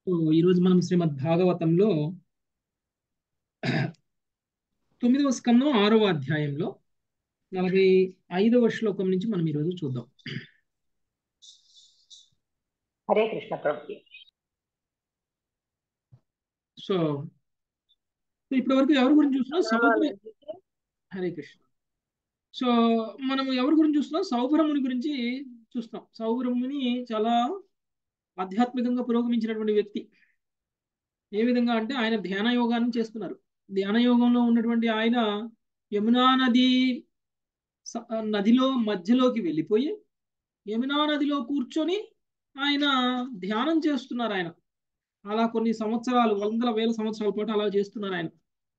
So ఈరోజు మనం శ్రీమద్ భాగవతంలో తొమ్మిదవ స్కందం ఆరవ అధ్యాయంలో నలభై ఐదవ శ్లోకం నుంచి మనం ఈరోజు చూద్దాం హరే కృష్ణ ప్రభుజీ సో సో ఇప్పటి వరకు ఎవరి గురించి చూస్తున్నాం సౌభర హరే కృష్ణ సో మనం ఎవరి గురించి చూస్తున్నాం సౌభరముని గురించి చూస్తున్నాం సౌభరముని చాలా ఆధ్యాత్మికంగా పురోగమించినటువంటి వ్యక్తి ఏ విధంగా అంటే ఆయన ధ్యాన యోగాన్ని చేస్తున్నారు ధ్యాన యోగంలో ఉన్నటువంటి ఆయన యమునా నది స- నదిలో మధ్యలోకి వెళ్ళిపోయి యమునా నదిలో కూర్చొని ఆయన ధ్యానం చేస్తున్నారు ఆయన అలా కొన్ని సంవత్సరాలు వందల వేల సంవత్సరాల పాటు అలా చేస్తున్నారు ఆయన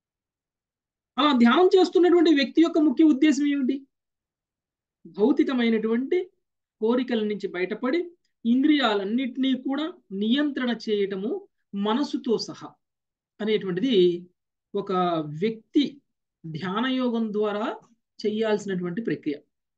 అలా ధ్యానం చేస్తున్నటువంటి వ్యక్తి యొక్క ముఖ్య ఉద్దేశం ఏమిటి భౌతికమైనటువంటి కోరికల నుంచి బయటపడి ఇంద్రియాలన్నిటినీ కూడా నియంత్రణ చేయటము మనసుతో సహా అనేటువంటిది ఒక వ్యక్తి ధ్యానయోగం ద్వారా చేయాల్సినటువంటి ప్రక్రియ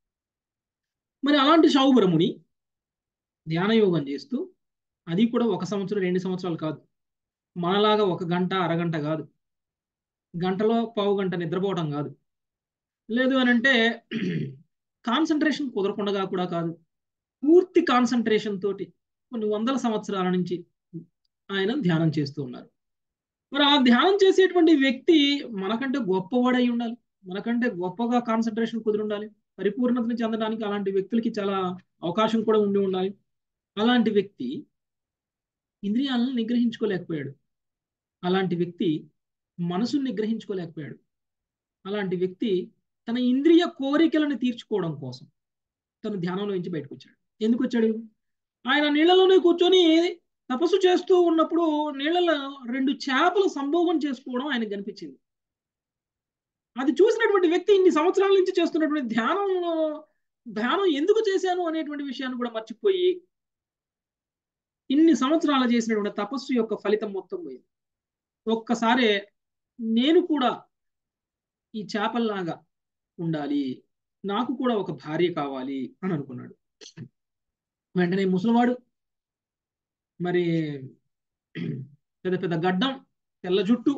మరి అలాంటి శౌభరముని ధ్యానయోగం చేస్తూ అది కూడా ఒక సంవత్సరం రెండు సంవత్సరాలు కాదు మనలాగా ఒక గంట అరగంట కాదు గంటలో పావు గంట నిద్రపోవటం కాదు లేదు అని అంటే కాన్సన్ట్రేషన్ కుదరకుండా కూడా కాదు పూర్తి కాన్సన్ట్రేషన్ తోటి కొన్ని వందల సంవత్సరాల నుంచి ఆయన ధ్యానం చేస్తూ ఉన్నారు మరి ఆ ధ్యానం చేసేటువంటి వ్యక్తి మనకంటే గొప్పవాడై ఉండాలి మనకంటే గొప్పగా కాన్సన్ట్రేషన్ కుదిరి ఉండాలి పరిపూర్ణతని చెందడానికి అలాంటి వ్యక్తులకి చాలా అవకాశం కూడా ఉండి ఉండాలి అలాంటి వ్యక్తి ఇంద్రియాలను నిగ్రహించుకోలేకపోయాడు అలాంటి వ్యక్తి మనసుని నిగ్రహించుకోలేకపోయాడు అలాంటి వ్యక్తి తన ఇంద్రియ కోరికలను తీర్చుకోవడం కోసం తను ధ్యానంలో నుంచి బయటకు వచ్చాడు ఎందుకు వచ్చాడు ఆయన నీళ్ళలోనే కూర్చొని తపస్సు చేస్తూ ఉన్నప్పుడు నీళ్ళలో రెండు చేపలు సంభోగం చేసుకోవడం ఆయనకు కనిపించింది అది చూసినటువంటి వ్యక్తి ఇన్ని సంవత్సరాల నుంచి చేస్తున్నటువంటి ధ్యానంలో ధ్యానం ఎందుకు చేశాను అనేటువంటి విషయాన్ని కూడా మర్చిపోయి ఇన్ని సంవత్సరాలు చేసినటువంటి తపస్సు యొక్క ఫలితం మొత్తం పోయింది ఒక్కసారే నేను కూడా ఈ చేపల్లాగా ఉండాలి నాకు కూడా ఒక భార్య కావాలి అని అనుకున్నాడు వెంటనే ముసలివాడు మరి పెద్ద పెద్ద గడ్డం తెల్ల జుట్టు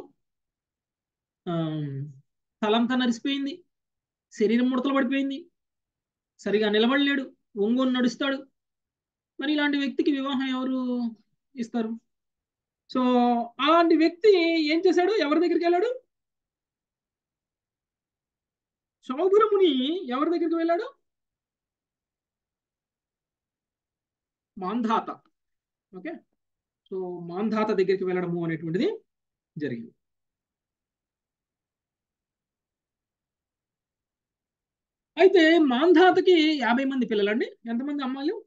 తలంతా నరిసిపోయింది శరీరం ముడతలు పడిపోయింది సరిగా నిలబడలేడు ఒంగోని నడుస్తాడు మరి ఇలాంటి వ్యక్తికి వివాహం ఎవరు ఇస్తారు సో అలాంటి వ్యక్తి ఏం చేశాడు ఎవరి దగ్గరికి వెళ్ళాడు సౌభరముని ఎవరి దగ్గరికి వెళ్ళాడు మాంధాత ఓకే సో మాంధాత దగ్గరికి వెళ్ళడము అనేటువంటిది జరిగింది అయితే మాంధాతకి యాభై మంది పిల్లలండి ఎంతమంది అమ్మాయిలు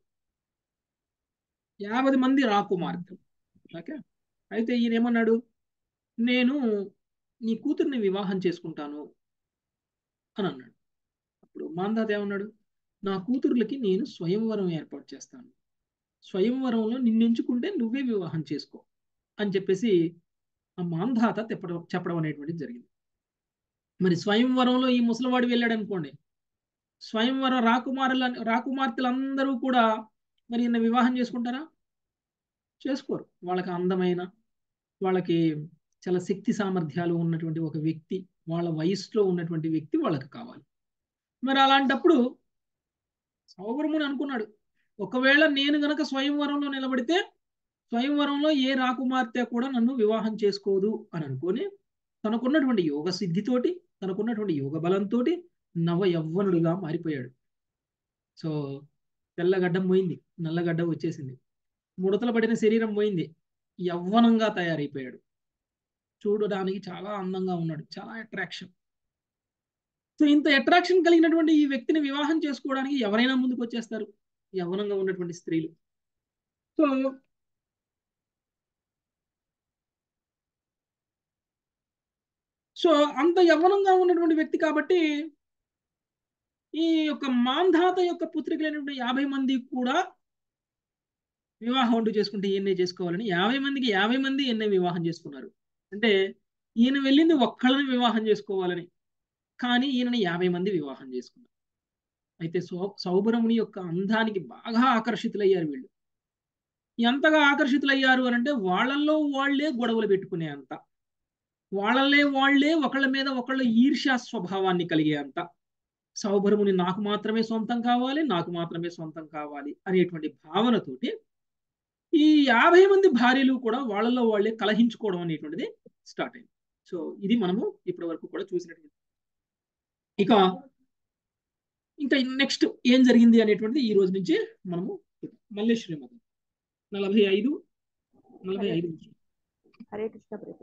యాభై మంది రాకుమార్తెలు ఓకే అయితే ఈయన ఏమన్నాడు నేను నీ కూతుర్ని వివాహం చేసుకుంటాను అని అన్నాడు అప్పుడు మాంధాత ఏమన్నాడు నా కూతుర్లకి నేను స్వయంవరం ఏర్పాటు చేస్తాను స్వయంవరంలో నిన్నెంచుకుంటే నువ్వే వివాహం చేసుకో అని చెప్పేసి ఆ మాంధాత చెప్పడం చెప్పడం అనేటువంటిది జరిగింది మరి స్వయంవరంలో ఈ ముసలివాడు వెళ్ళాడు అనుకోండి స్వయంవరం రాకుమారుల రాకుమార్తెలందరూ కూడా మరి ఈయన వివాహం చేసుకుంటారా చేసుకోరు వాళ్ళకి అందమైన వాళ్ళకి చాలా శక్తి సామర్థ్యాలు ఉన్నటువంటి ఒక వ్యక్తి వాళ్ళ వయసులో ఉన్నటువంటి వ్యక్తి వాళ్ళకి కావాలి మరి అలాంటప్పుడు సౌభరముని అనుకున్నాడు ఒకవేళ నేను గనక స్వయంవరంలో నిలబడితే స్వయంవరంలో ఏ రాకుమార్తె కూడా నన్ను వివాహం చేసుకోదు అని అనుకొని తనకున్నటువంటి యోగ సిద్ధితోటి తనకున్నటువంటి యోగ బలంతో నవ యవ్వనుడిగా మారిపోయాడు సో తెల్లగడ్డం పోయింది నల్లగడ్డ వచ్చేసింది ముడతలు పడిన శరీరం పోయింది యవ్వనంగా తయారైపోయాడు చూడడానికి చాలా అందంగా ఉన్నాడు చాలా అట్రాక్షన్ సో ఇంత అట్రాక్షన్ కలిగినటువంటి ఈ వ్యక్తిని వివాహం చేసుకోవడానికి ఎవరైనా ముందుకు వచ్చేస్తారు యవ్వనంగా ఉన్నటువంటి స్త్రీలు సో సో అంత యవ్వనంగా ఉన్నటువంటి వ్యక్తి కాబట్టి ఈ యొక్క మాంధాత యొక్క పుత్రికలైనటువంటి యాభై మంది కూడా వివాహం అంటూ చేసుకుంటే ఈయన్నే చేసుకోవాలని యాభై మందికి యాభై మంది ఈయన్నే వివాహం చేసుకున్నారు అంటే ఈయన వెళ్ళింది ఒక్కళ్ళని వివాహం చేసుకోవాలని కానీ ఈయనని యాభై మంది వివాహం చేసుకున్నారు అయితే సౌ సౌభరముని యొక్క అందానికి బాగా ఆకర్షితులయ్యారు వీళ్ళు ఎంతగా ఆకర్షితులయ్యారు అని అంటే వాళ్ళల్లో వాళ్లే గొడవలు పెట్టుకునే అంత వాళ్ళల్లే వాళ్లే ఒకళ్ళ మీద ఒకళ్ళ ఈర్ష్యా స్వభావాన్ని కలిగే అంత సౌభరముని నాకు మాత్రమే సొంతం కావాలి నాకు మాత్రమే సొంతం కావాలి అనేటువంటి భావనతోటి ఈ యాభై మంది భార్యలు కూడా వాళ్ళలో వాళ్ళే కలహించుకోవడం అనేటువంటిది స్టార్ట్ అయింది సో ఇది మనము ఇప్పటి వరకు కూడా చూసినటువంటి ఇక ఇంకా నెక్స్ట్ ఏం జరిగింది అనేటువంటిది ఈ రోజు నుంచి మనము మల్లేశ్వరి మతం నలభై ఐదు నలభై ఐదు హరే కృష్ణ ప్రభు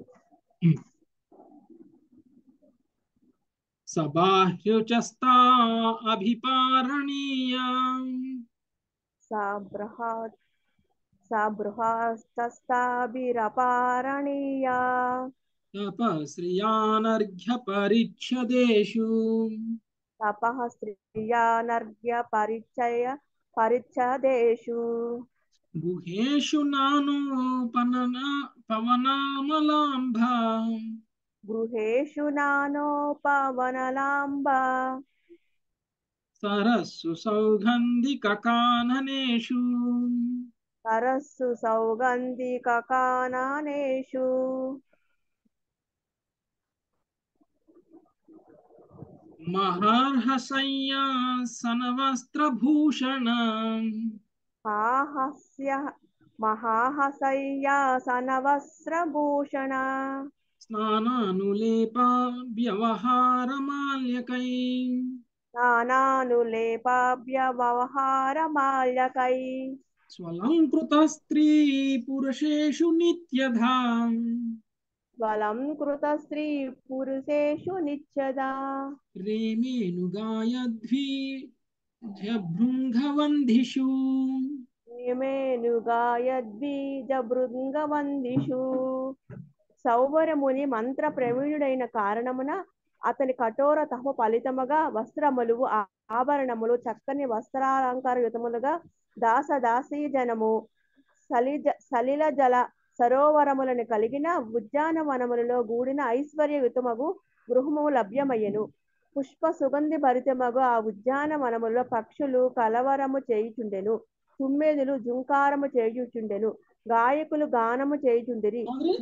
సబాహ్యుచస్తా అభిపారణీయా సా బృహాత్ సా బృహాస్తస్తాభిరపారణీయా తపశ్రియానర్ఘ్య పరిచ్ఛదేషు తపః స్త్రియానర్ఘ్య పరిచయ పరిచ్ఛదేషు గుహేషు నాను పనన పవనామలాంభ గృహేషు నానోపవనలాంబ సరస్సు సౌగంధిక కాననేషు సరస్సు సౌగంధిక కాననేషు మహార్హసయ్యాసనవస్త్రభూషణ ఆహస్య మహాహసయ్యాసనవస్త్రభూషణ స్నానానులేపా వ్యవహారమాల్యకై నానానులేపాభ్యవహారమాల్యకై స్వలంకృత స్త్రీ పురుషేషు నిత్యధా బలం కృత స్త్రీ పురుషేషు నిత్యదా రేమేనుగాయద్భి భృంగవంధిషు నియమేనుగాయద్బీజభృంగవందిషు సౌవరముని మంత్ర ప్రవీణుడైన కారణమున అతని కఠోర తప ఫలితముగా వస్త్రములు ఆ- ఆభరణములు చక్కని వస్త్రాలంకారయుతములుగా దాస దాసీ జనము సలిజ సలిల జల సరోవరములను కలిగిన ఉద్యానవనములలో గూడిన ఐశ్వర్యయుతమగు గృహము లభ్యమయ్యను పుష్ప సుగంధి భరితమగు ఆ ఉద్యానవనములో పక్షులు కలవరము చేయుచుండెను తుమ్మెదులు జుంకారము చేయుచుండెను గాయకులు గానము చేయుచుండిరి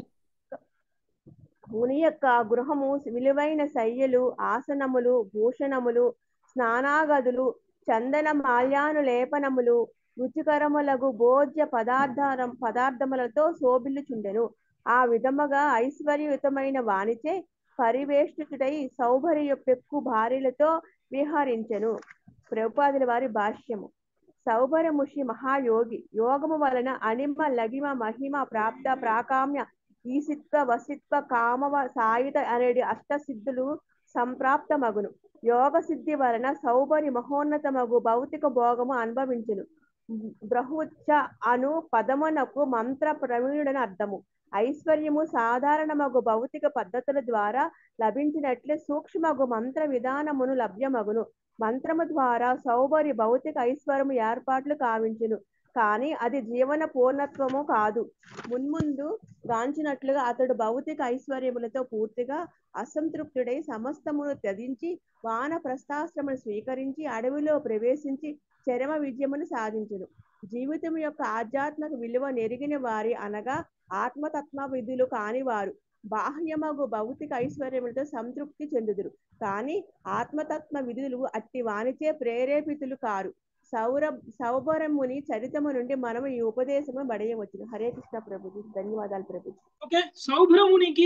ముని యొక్క గృహము విలువైన శయ్యలు ఆసనములు భూషణములు స్నానాగదులు చందన మాల్యాను లేపనములు రుచికరములగు భోజ్య పదార్థం పదార్థములతో శోభిల్లుచుండెను ఆ విధముగా ఐశ్వర్యయుతమైన వానిచే పరివేష్టితుడై సౌభర్య పెక్కు భార్యలతో విహరించెను ప్రభుపాదుల వారి భాష్యము సౌభరముషి మహాయోగి యోగము వలన అనిమ లగిమ మహిమ ప్రాప్త ప్రాకామ్య ఈసిత్వ వసిత్వ కామవ సాయుధ అనేది అష్టసిద్ధులు సంప్రాప్తమగును యోగ సిద్ధి వలన సౌభరి మహోన్నతమగు భౌతిక భోగము అనుభవించును బ్రహుచ్చ అను పదమునకు మంత్ర ప్రవీణుడని అర్థము ఐశ్వర్యము సాధారణమగు భౌతిక పద్ధతుల ద్వారా లభించినట్లే సూక్ష్మగు మంత్ర విధానమును లభ్యమగును మంత్రము ద్వారా సౌభరి భౌతిక ఐశ్వర్యము ఏర్పాట్లు కావించును కానీ అది జీవన పూర్ణత్వము కాదు మున్ముందు గాంచినట్లుగా అతడు భౌతిక ఐశ్వర్యములతో పూర్తిగా అసంతృప్తుడై సమస్తమును త్యజించి వాన ప్రస్థాశ్రమును స్వీకరించి అడవిలో ప్రవేశించి చరమ విజయమును సాధించును జీవితం యొక్క ఆధ్యాత్మిక విలువ నెరిగిన వారి అనగా ఆత్మతత్వ విధులు కానివారు బాహ్యమగు భౌతిక ఐశ్వర్యములతో సంతృప్తి చెందుదురు కానీ ఆత్మతత్వ విధులు అట్టి వానిచే ప్రేరేపితులు కారు సౌర సౌభరముని చరితము నుండి మనం ఈ ఉపదేశము బడయవచ్చును హరే కృష్ణ ప్రభుజీ ధన్యవాదాలు ప్రభుజీ ఓకే సౌభ్రమునికి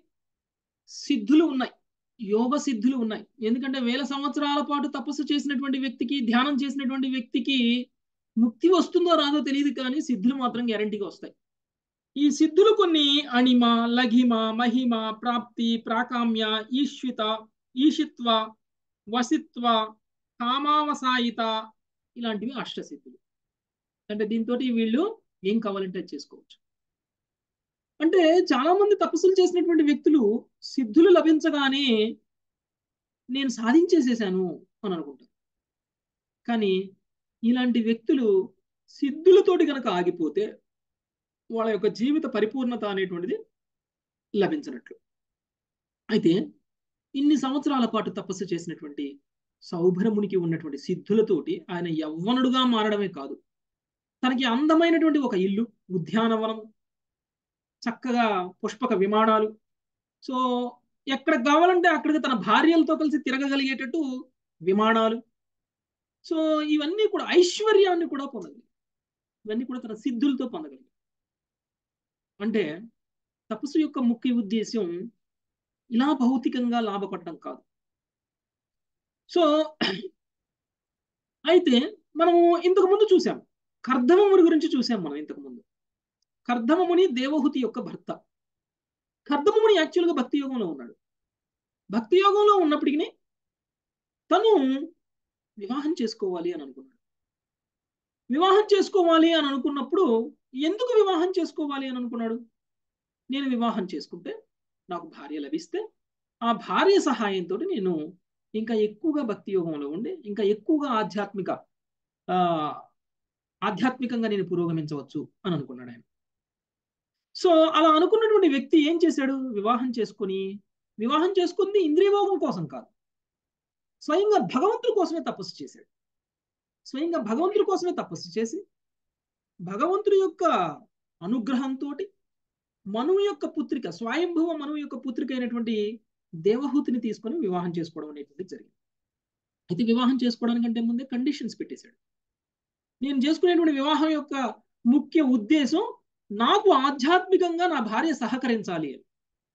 సిద్ధులు ఉన్నాయి యోగ సిద్ధులు ఉన్నాయి ఎందుకంటే వేల సంవత్సరాల పాటు తపస్సు చేసినటువంటి వ్యక్తికి ధ్యానం చేసినటువంటి వ్యక్తికి ముక్తి వస్తుందో రాదో తెలియదు కానీ సిద్ధులు మాత్రం గ్యారంటీగా వస్తాయి ఈ సిద్ధులు కొన్ని అణిమ లఘిమ మహిమ ప్రాప్తి ప్రాకామ్య ఈశ్విత ఈషిత్వ వసిత్వ కామావసాయిత ఇలాంటివి అష్టసిద్ధులు అంటే దీంతో వీళ్ళు ఏం కావాలంటే అది చేసుకోవచ్చు అంటే చాలా మంది తపస్సులు చేసినటువంటి వ్యక్తులు సిద్ధులు లభించగానే నేను సాధించేసేసాను అని అనుకుంటారు కానీ ఇలాంటి వ్యక్తులు సిద్ధులతోటి కనుక ఆగిపోతే వాళ్ళ యొక్క జీవిత పరిపూర్ణత అనేటువంటిది లభించినట్లు అయితే ఇన్ని సంవత్సరాల పాటు తపస్సు చేసినటువంటి సౌభరమునికి ఉన్నటువంటి సిద్ధులతోటి ఆయన యవ్వనుడుగా మారడమే కాదు తనకి అందమైనటువంటి ఒక ఇల్లు ఉద్యానవనం చక్కగా పుష్పక విమానాలు సో ఎక్కడ కావాలంటే అక్కడికి తన భార్యలతో కలిసి తిరగగలిగేటట్టు విమానాలు సో ఇవన్నీ కూడా ఐశ్వర్యాన్ని కూడా పొందగలిగాడు ఇవన్నీ కూడా తన సిద్ధులతో పొందగలిగాడు అంటే తపస్సు యొక్క ముఖ్య ఉద్దేశం ఇలా భౌతికంగా లాభపడడం కాదు సో అయితే మనము ఇంతకు ముందు చూసాం కర్ధమముని గురించి చూసాం మనం ఇంతకు ముందు కర్ధమముని దేవహుతి యొక్క భర్త కర్ధమముని యాక్చువల్గా భక్తి యోగంలో ఉన్నాడు భక్తి యోగంలో ఉన్నప్పటికీ తను వివాహం చేసుకోవాలి అని అనుకున్నాడు వివాహం చేసుకోవాలి అని అనుకున్నప్పుడు ఎందుకు వివాహం చేసుకోవాలి అని అనుకున్నాడు నేను వివాహం చేసుకుంటే నాకు భార్య లభిస్తే ఆ భార్య సహాయంతో నేను ఇంకా ఎక్కువగా భక్తి యోగంలో ఉండి ఇంకా ఎక్కువగా ఆధ్యాత్మిక ఆ ఆధ్యాత్మికంగా నేను పురోగమించవచ్చు అని అనుకున్నాడు ఆయన సో అలా అనుకున్నటువంటి వ్యక్తి ఏం చేశాడు వివాహం చేసుకుని వివాహం చేసుకుంది ఇంద్రియభోగం కోసం కాదు స్వయంగా భగవంతుడి కోసమే తపస్సు చేశాడు స్వయంగా భగవంతుడి కోసమే తపస్సు చేసి భగవంతుడి యొక్క అనుగ్రహంతో మనువు యొక్క పుత్రిక స్వయంభవ మనువు యొక్క పుత్రిక అయినటువంటి దేవహూతిని తీసుకొని వివాహం చేసుకోవడం అనేటువంటి జరిగింది అయితే వివాహం చేసుకోవడానికంటే ముందే కండిషన్స్ పెట్టేశాడు నేను చేసుకునేటువంటి వివాహం యొక్క ముఖ్య ఉద్దేశం నాకు ఆధ్యాత్మికంగా నా భార్య సహకరించాలి అని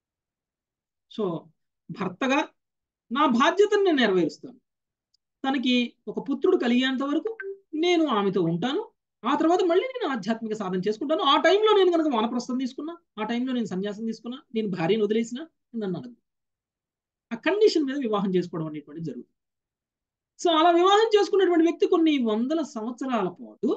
సో భర్తగా నా బాధ్యతను నేను నెరవేరుస్తాను తనకి ఒక పుత్రుడు కలిగేంత వరకు నేను ఆమెతో ఉంటాను ఆ తర్వాత మళ్ళీ నేను ఆధ్యాత్మిక సాధన చేసుకుంటాను ఆ టైంలో నేను కనుక వానప్రస్థం తీసుకున్నా ఆ టైంలో నేను సన్యాసం తీసుకున్నా నేను భార్యను వదిలేసిన నన్ను అడగదు ఆ కండిషన్ మీద వివాహం చేసుకోవడం అనేటువంటి జరుగుతుంది సో అలా వివాహం చేసుకున్నటువంటి వ్యక్తి కొన్ని వందల సంవత్సరాల పాటు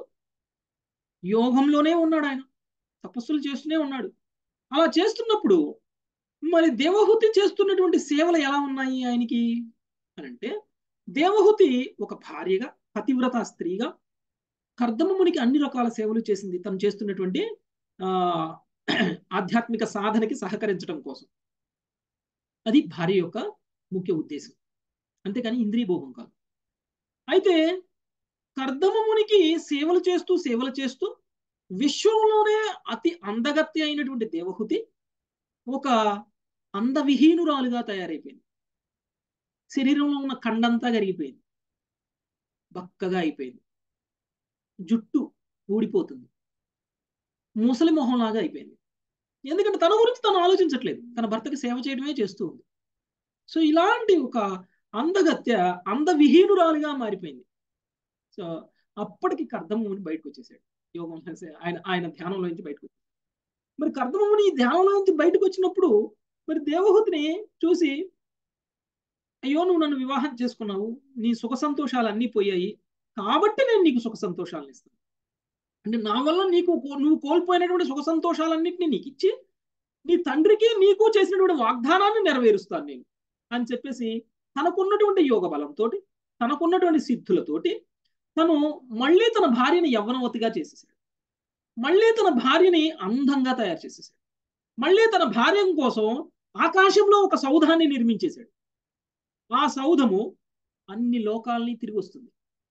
యోగంలోనే ఉన్నాడు ఆయన తపస్సులు చేస్తూనే ఉన్నాడు అలా చేస్తున్నప్పుడు మరి దేవహూతి చేస్తున్నటువంటి సేవలు ఎలా ఉన్నాయి ఆయనకి అని అంటే దేవహూతి ఒక భార్యగా పతివ్రత స్త్రీగా కర్దమమునికి అన్ని రకాల సేవలు చేసింది తను చేస్తున్నటువంటి ఆ ఆధ్యాత్మిక సాధనకి సహకరించడం కోసం అది భార్య యొక్క ముఖ్య ఉద్దేశం అంతేకాని ఇంద్రియ భోగం కాదు అయితే కర్దమమునికి సేవలు చేస్తూ సేవలు చేస్తూ విశ్వంలోనే అతి అందగత్తి అయినటువంటి దేవహుతి ఒక అందవిహీనురాలుగా తయారైపోయింది శరీరంలో ఉన్న కండంతా కరిగిపోయింది బక్కగా అయిపోయింది జుట్టు ఊడిపోతుంది ముసలి మొహంలాగా అయిపోయింది ఎందుకంటే తన గురించి తను ఆలోచించట్లేదు తన భర్తకి సేవ చేయడమే చేస్తూ ఉంది సో ఇలాంటి ఒక అందగత్య అందవిహీనురాలుగా మారిపోయింది సో అప్పటికి కర్దముని బయటకు వచ్చేసాడు యోగం ఆయన ఆయన ధ్యానంలో నుంచి బయటకు వచ్చాడు మరి కర్దముని ధ్యానంలో నుంచి బయటకు వచ్చినప్పుడు మరి దేవహూతిని చూసి అయ్యో నువ్వు నన్ను వివాహం చేసుకున్నావు నీ సుఖ సంతోషాలు అన్నీ పోయాయి కాబట్టి నేను నీకు సుఖ సంతోషాలను ఇస్తాను అంటే నా వల్ల నీకు నువ్వు కోల్పోయినటువంటి సుఖ సంతోషాలన్నింటినీ నీకు ఇచ్చి నీ తండ్రికి నీకు చేసినటువంటి వాగ్దానాన్ని నెరవేరుస్తాను నేను అని చెప్పేసి తనకున్నటువంటి యోగ బలంతో తనకున్నటువంటి సిద్ధులతోటి తను మళ్ళీ తన భార్యని యవ్వనవతిగా చేసేసాడు మళ్ళీ తన భార్యని అందంగా తయారు చేసేసాడు మళ్ళీ తన భార్య కోసం ఆకాశంలో ఒక సౌధాన్ని నిర్మించేశాడు ఆ సౌధము అన్ని లోకాలని తిరిగి వస్తుంది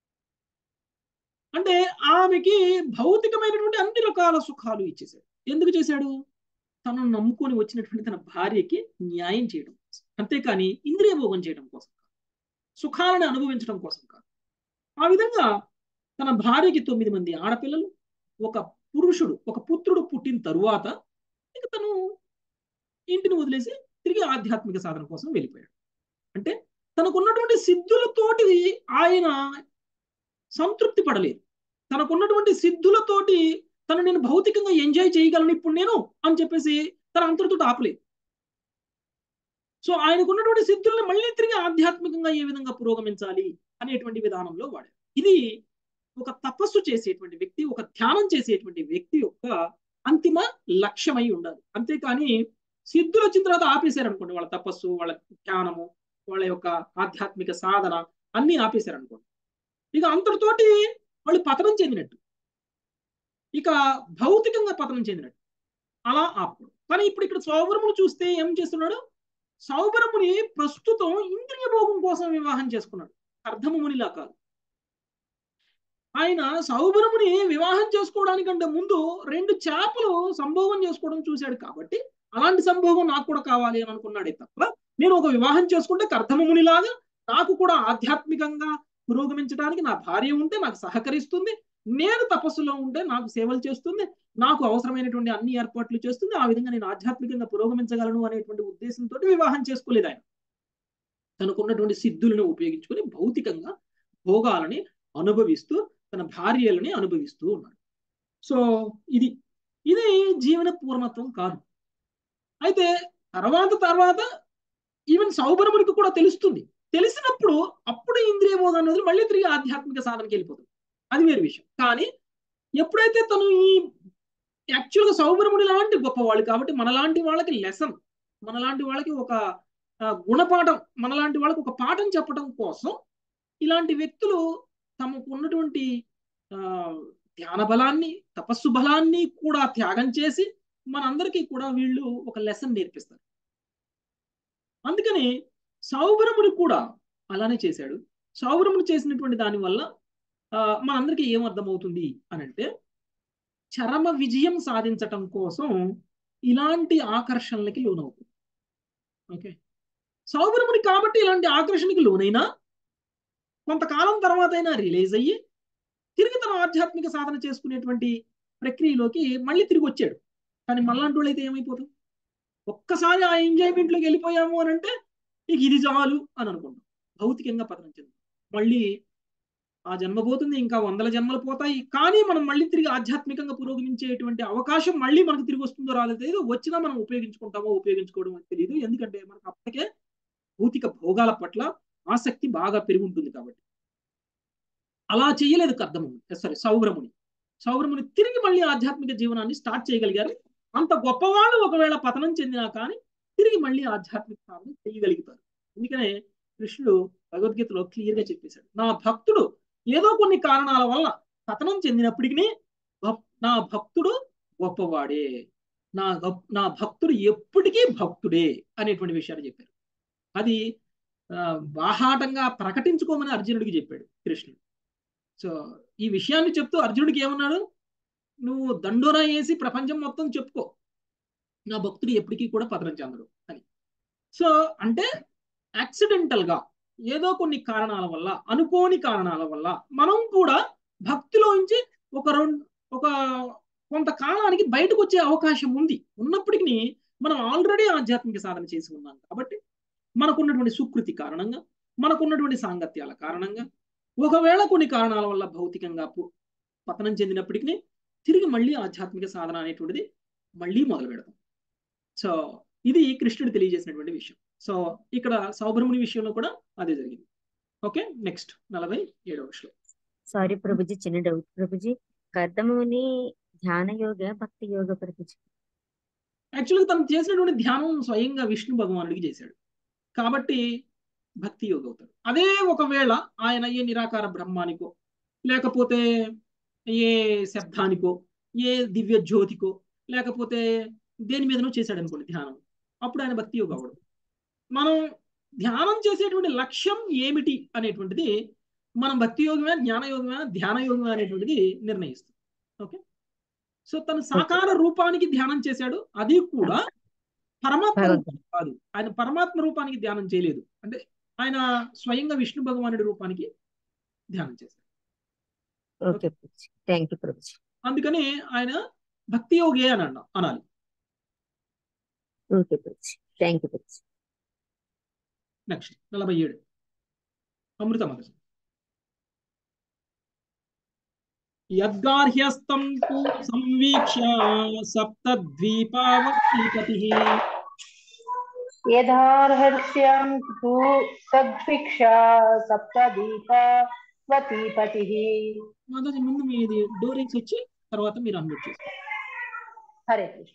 అంటే ఆమెకి భౌతికమైనటువంటి అన్ని రకాల సుఖాలు ఇచ్చేశాడు ఎందుకు చేశాడు తనను నమ్ముకొని వచ్చినటువంటి తన భార్యకి న్యాయం చేయడం కోసం అంతేకాని ఇంద్రియ భోగం చేయడం కోసం కాదు సుఖాలను అనుభవించడం కోసం కాదు ఆ విధంగా తన భార్యకి తొమ్మిది మంది ఆడపిల్లలు ఒక పురుషుడు ఒక పుత్రుడు పుట్టిన తరువాత ఇక తను ఇంటిని వదిలేసి తిరిగి ఆధ్యాత్మిక సాధన కోసం వెళ్ళిపోయాడు అంటే తనకున్నటువంటి సిద్ధులతోటి ఆయన సంతృప్తి పడలేదు తనకున్నటువంటి సిద్ధులతోటి తను నేను భౌతికంగా ఎంజాయ్ చేయగలను ఇప్పుడు నేను అని చెప్పేసి తన అంతటితో ఆపలేదు సో ఆయనకున్నటువంటి సిద్ధుల్ని మళ్ళీ తిరిగి ఆధ్యాత్మికంగా ఏ విధంగా పురోగమించాలి అనేటువంటి విధానంలో వాడారు ఇది ఒక తపస్సు చేసేటువంటి వ్యక్తి ఒక ధ్యానం చేసేటువంటి వ్యక్తి యొక్క అంతిమ లక్ష్యమై ఉండాలి అంతేకాని సిద్ధులు వచ్చిన తర్వాత ఆపేశారు అనుకోండి వాళ్ళ తపస్సు వాళ్ళ ధ్యానము వాళ్ళ యొక్క ఆధ్యాత్మిక సాధన అన్ని ఆపేశారు అనుకోండి ఇక అంతటితోటి వాళ్ళు పతనం చెందినట్టు ఇక భౌతికంగా పతనం చెందినట్టు అలా ఆపకూడదు కానీ ఇప్పుడు ఇక్కడ సౌబరమును చూస్తే ఏం చేస్తున్నాడు సౌబరముని ప్రస్తుతం ఇంద్రియ భోగం కోసం వివాహం చేసుకున్నాడు అర్ధమునిలా కాదు ఆయన సౌభరముని వివాహం చేసుకోవడానికంటే ముందు రెండు చేపలు సంభోగం చేసుకోవడం చూశాడు కాబట్టి అలాంటి సంభోగం నాకు కూడా కావాలి అని అనుకున్నాడే తప్ప నేను ఒక వివాహం చేసుకుంటే కర్ధమమునిలాగా నాకు కూడా ఆధ్యాత్మికంగా పురోగమించడానికి నా భార్య ఉంటే నాకు సహకరిస్తుంది నేను తపస్సులో ఉంటే నాకు సేవలు చేస్తుంది నాకు అవసరమైనటువంటి అన్ని ఏర్పాట్లు చేస్తుంది ఆ విధంగా నేను ఆధ్యాత్మికంగా పురోగమించగలను అనేటువంటి ఉద్దేశంతో వివాహం చేసుకోలేదు ఆయన తనకున్నటువంటి సిద్ధులను ఉపయోగించుకొని భౌతికంగా భోగాలని అనుభవిస్తూ తన భార్యలని అనుభవిస్తూ ఉన్నాడు సో ఇది ఇది జీవన పూర్ణత్వం కాదు అయితే తర్వాత తర్వాత ఈవెన్ సౌభరమునికి కూడా తెలుస్తుంది తెలిసినప్పుడు అప్పుడు ఇంద్రియ భోగాన్ని వదిలి మళ్ళీ తిరిగి ఆధ్యాత్మిక సాధనకి వెళ్ళిపోతుంది అది వేరే విషయం కానీ ఎప్పుడైతే తను ఈ యాక్చువల్గా సౌభరముని లాంటి గొప్పవాళ్ళు కాబట్టి మనలాంటి వాళ్ళకి లెసన్ మనలాంటి వాళ్ళకి ఒక గుణపాఠం మనలాంటి వాళ్ళకి ఒక పాఠం చెప్పడం కోసం ఇలాంటి వ్యక్తులు తమకు ఉన్నటువంటి ధ్యాన బలాన్ని తపస్సు బలాన్ని కూడా త్యాగం చేసి మనందరికీ కూడా వీళ్ళు ఒక లెసన్ నేర్పిస్తారు అందుకని సౌభరముని కూడా అలానే చేశాడు సౌభరముని చేసినటువంటి దాని వల్ల మనందరికీ ఏం అర్థమవుతుంది అని అంటే చరమ విజయం సాధించటం కోసం ఇలాంటి ఆకర్షణలకి లోనవుతుంది ఓకే సౌభరముని కాబట్టి ఇలాంటి ఆకర్షణకి లోనైనా కొంతకాలం తర్వాత అయినా రిలీజ్ అయ్యి తిరిగి తన ఆధ్యాత్మిక సాధన చేసుకునేటువంటి ప్రక్రియలోకి మళ్ళీ తిరిగి వచ్చాడు కానీ మళ్ళాంటి వాళ్ళు అయితే ఏమైపోతుంది ఒక్కసారి ఆ ఎంజాయ్మెంట్లోకి వెళ్ళిపోయాము అని అంటే ఇక ఇది చాలు అని అనుకుంటాం భౌతికంగా పతనం చెంది మళ్ళీ ఆ జన్మ పోతుంది ఇంకా వందల జన్మలు పోతాయి కానీ మనం మళ్ళీ తిరిగి ఆధ్యాత్మికంగా పురోగమించేటువంటి అవకాశం మళ్ళీ మనకు తిరిగి వస్తుందో రాదో తెలియదు వచ్చినా మనం ఉపయోగించుకుంటామో ఉపయోగించుకోవడం తెలియదు ఎందుకంటే మనకు అప్పటికే భౌతిక భోగాల పట్ల ఆసక్తి బాగా పెరిగి ఉంటుంది కాబట్టి అలా చేయలేదు కర్దముని సారీ సౌరముని సౌరముని తిరిగి మళ్ళీ ఆధ్యాత్మిక జీవనాన్ని స్టార్ట్ చేయగలిగారు అంత గొప్పవాళ్ళు ఒకవేళ పతనం చెందినా కానీ తిరిగి మళ్ళీ ఆధ్యాత్మిక సాధన చేయగలుగుతారు అందుకనే కృష్ణుడు భగవద్గీతలో క్లియర్ గా చెప్పేశాడు నా భక్తుడు ఏదో కొన్ని కారణాల వల్ల పతనం చెందినప్పటికీ నా భక్తుడు గొప్పవాడే నా నా భక్తుడు ఎప్పటికీ భక్తుడే అనేటువంటి విషయాన్ని చెప్పారు అది బాహాటంగా ప్రకటించుకోమని అర్జునుడికి చెప్పాడు కృష్ణుడు సో ఈ విషయాన్ని చెప్తూ అర్జునుడికి ఏమన్నాడు నువ్వు దండోరా వేసి ప్రపంచం మొత్తం చెప్పుకో నా భక్తుడు ఎప్పటికీ కూడా పతనం చెందడు అని సో అంటే యాక్సిడెంటల్ గా ఏదో కొన్ని కారణాల వల్ల అనుకోని కారణాల వల్ల మనం కూడా భక్తిలోంచి ఒక రెండు ఒక కొంతకాలానికి బయటకు వచ్చే అవకాశం ఉంది ఉన్నప్పటికీ మనం ఆల్రెడీ ఆధ్యాత్మిక సాధన చేసి ఉన్నాం కాబట్టి మనకున్నటువంటి సుకృతి కారణంగా మనకున్నటువంటి సాంగత్యాల కారణంగా ఒకవేళ కొన్ని కారణాల వల్ల భౌతికంగా పతనం చెందినప్పటికీ తిరిగి మళ్ళీ ఆధ్యాత్మిక సాధన అనేటువంటిది మళ్ళీ మొదలు పెడతాం సో ఇది కృష్ణుడు తెలియజేసినటువంటి విషయం సో ఇక్కడ సౌబ్రహ్మణి విషయంలో కూడా అదే జరిగింది ఓకే నెక్స్ట్ నలభై ఏడవ శ్లోకం సారీ ప్రభుజీ చిన్న డౌట్ ప్రభుజీ కర్దముని ధ్యాన యోగ భక్తి యోగ ప్రభుజీ యాక్చువల్గా తను చేసినటువంటి ధ్యానం స్వయంగా విష్ణు భగవానుడికి చేశాడు కాబట్టి భక్తి యోగ అవుతాడు అదే ఒకవేళ ఆయన ఏ నిరాకార బ్రహ్మానికో లేకపోతే ఏ శబ్దానికో ఏ దివ్య జ్యోతికో లేకపోతే దేని మీదనో చేశాడు అనుకోండి ధ్యానం అప్పుడు ఆయన భక్తి యోగ అవడం మనం ధ్యానం చేసేటువంటి లక్ష్యం ఏమిటి అనేటువంటిది మనం భక్తి యోగమే జ్ఞాన యోగమే ధ్యాన యోగమే అనేటువంటిది నిర్ణయిస్తుంది ఓకే సో తను సాకార రూపానికి ధ్యానం చేశాడు అది కూడా పరమాత్మ కాదు ఆయన పరమాత్మ రూపానికి ధ్యానం చేయలేదు అంటే ఆయన స్వయంగా విష్ణు భగవానుడి రూపానికి ధ్యానం చేశాడు ఓకే థ్యాంక్ యూ ప్రభుజీ అందుకని ఆయన భక్తి యోగే అని అన్నా అనాలి ఓకే ప్రభుజీ థ్యాంక్ యూ ప్రభుజీ నెక్స్ట్ నలభై ఏడు అమృత మహర్షి యద్గార్హ్యస్తం తు సంవీక్ష్య సప్తద్వీపావతీపతి యథార్హస్యం తు సద్భిక్షా సప్తదీపవతీపతి మాతాజీ ముందు మీది డోరింగ్స్ వచ్చి తర్వాత మీరు అన్మ్యూట్ చేసుకోండి హరే కృష్ణ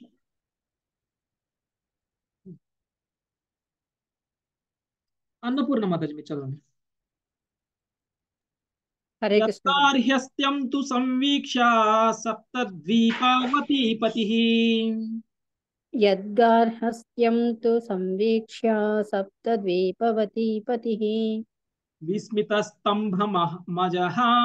అన్నపూర్ణ మాతాజీ మీరు చదవండి హరే కృష్ణ యత్తార్హ్యస్త్యం తు సంవీక్ష సప్తద్వీపావతీపతి యద్గార్హస్త్యం తు సంవీక్ష్య సప్తద్వీపవతీపతిః విస్మితస్తంభ మజహాత్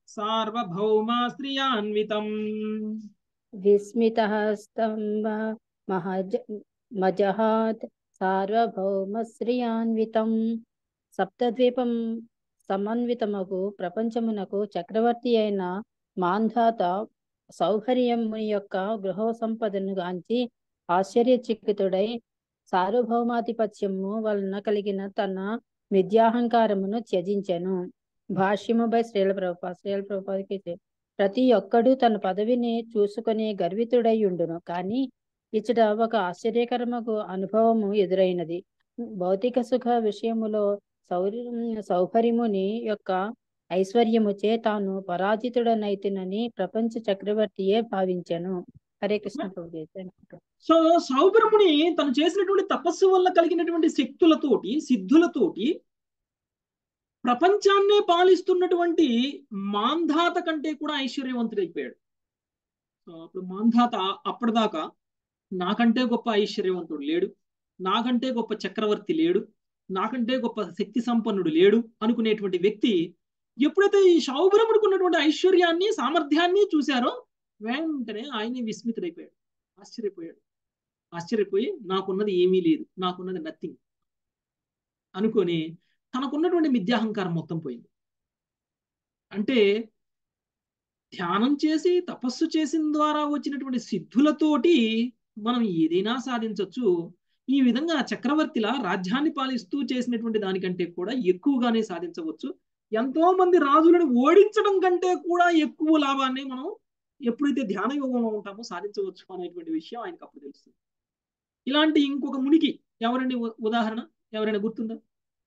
సార్వభౌమ శ్రియాన్వితం విస్మితः స్తంభ మహజ మజహాత్ సార్వభౌమశ్రియాన్వితం సప్తద్వీపం సమన్వితమగు ప్రపంచమునకు చక్రవర్తి అయిన మాంధాత సౌకర్యముని యొక్క గృహ సంపదను గాంచి ఆశ్చర్యచకితుడై సార్వభౌమాధిపత్యము వలన కలిగిన తన మిథ్యాహంకారమును త్యజించెను భాష్యముపై శ్రీల ప్రభుపా శ్రీల ప్రభుపాదికి జై. ప్రతి ఒక్కడు తన పదవిని చూసుకుని గర్వితుడై ఉండును కానీ ఇచ్చట ఒక ఆశ్చర్యకరమగు అనుభవము ఎదురైనది భౌతిక సుఖ విషయములో సౌర్య సౌకర్యముని యొక్క ఐశ్వర్యముచే తాను పరాజితుడనైతినని ప్రపంచ చక్రవర్తియే భావించెను హరే కృష్ణ ప్రభు సో సౌబ్రహ్ముని తను చేసినటువంటి తపస్సు వల్ల కలిగినటువంటి శక్తులతోటి సిద్ధులతోటి ప్రపంచాన్నే పాలిస్తున్నటువంటి మాంధాత కంటే కూడా ఐశ్వర్యవంతుడైపోయాడు సో అప్పుడు మాంధాత అప్పటిదాకా నాకంటే గొప్ప ఐశ్వర్యవంతుడు లేడు నాకంటే గొప్ప చక్రవర్తి లేడు నాకంటే గొప్ప శక్తి సంపన్నుడు లేడు అనుకునేటువంటి వ్యక్తి ఎప్పుడైతే ఈ సౌబ్రహ్ముడికి ఉన్నటువంటి ఐశ్వర్యాన్ని సామర్థ్యాన్ని చూశారో వెంటనే ఆయనే విస్మితుడైపోయాడు ఆశ్చర్యపోయాడు ఆశ్చర్యపోయి నాకున్నది ఏమీ లేదు నాకున్నది నథింగ్ అనుకొని తనకున్నటువంటి మిథ్యాహంకారం మొత్తం పోయింది అంటే ధ్యానం చేసి తపస్సు చేసిన ద్వారా వచ్చినటువంటి సిద్ధులతోటి మనం ఏదైనా సాధించవచ్చు ఈ విధంగా చక్రవర్తిలా రాజ్యాన్ని పాలిస్తూ చేసినటువంటి దానికంటే కూడా ఎక్కువగానే సాధించవచ్చు ఎంతో మంది రాజులను ఓడించడం కంటే కూడా ఎక్కువ లాభాన్ని మనం ఎప్పుడైతే ధ్యాన యోగంలో ఉంటామో సాధించవచ్చు అనేటువంటి విషయం ఆయనకు అప్పుడు తెలుస్తుంది ఇలాంటి ఇంకొక మునికి ఎవరండి ఉ- ఉదాహరణ ఎవరైనా గుర్తుందా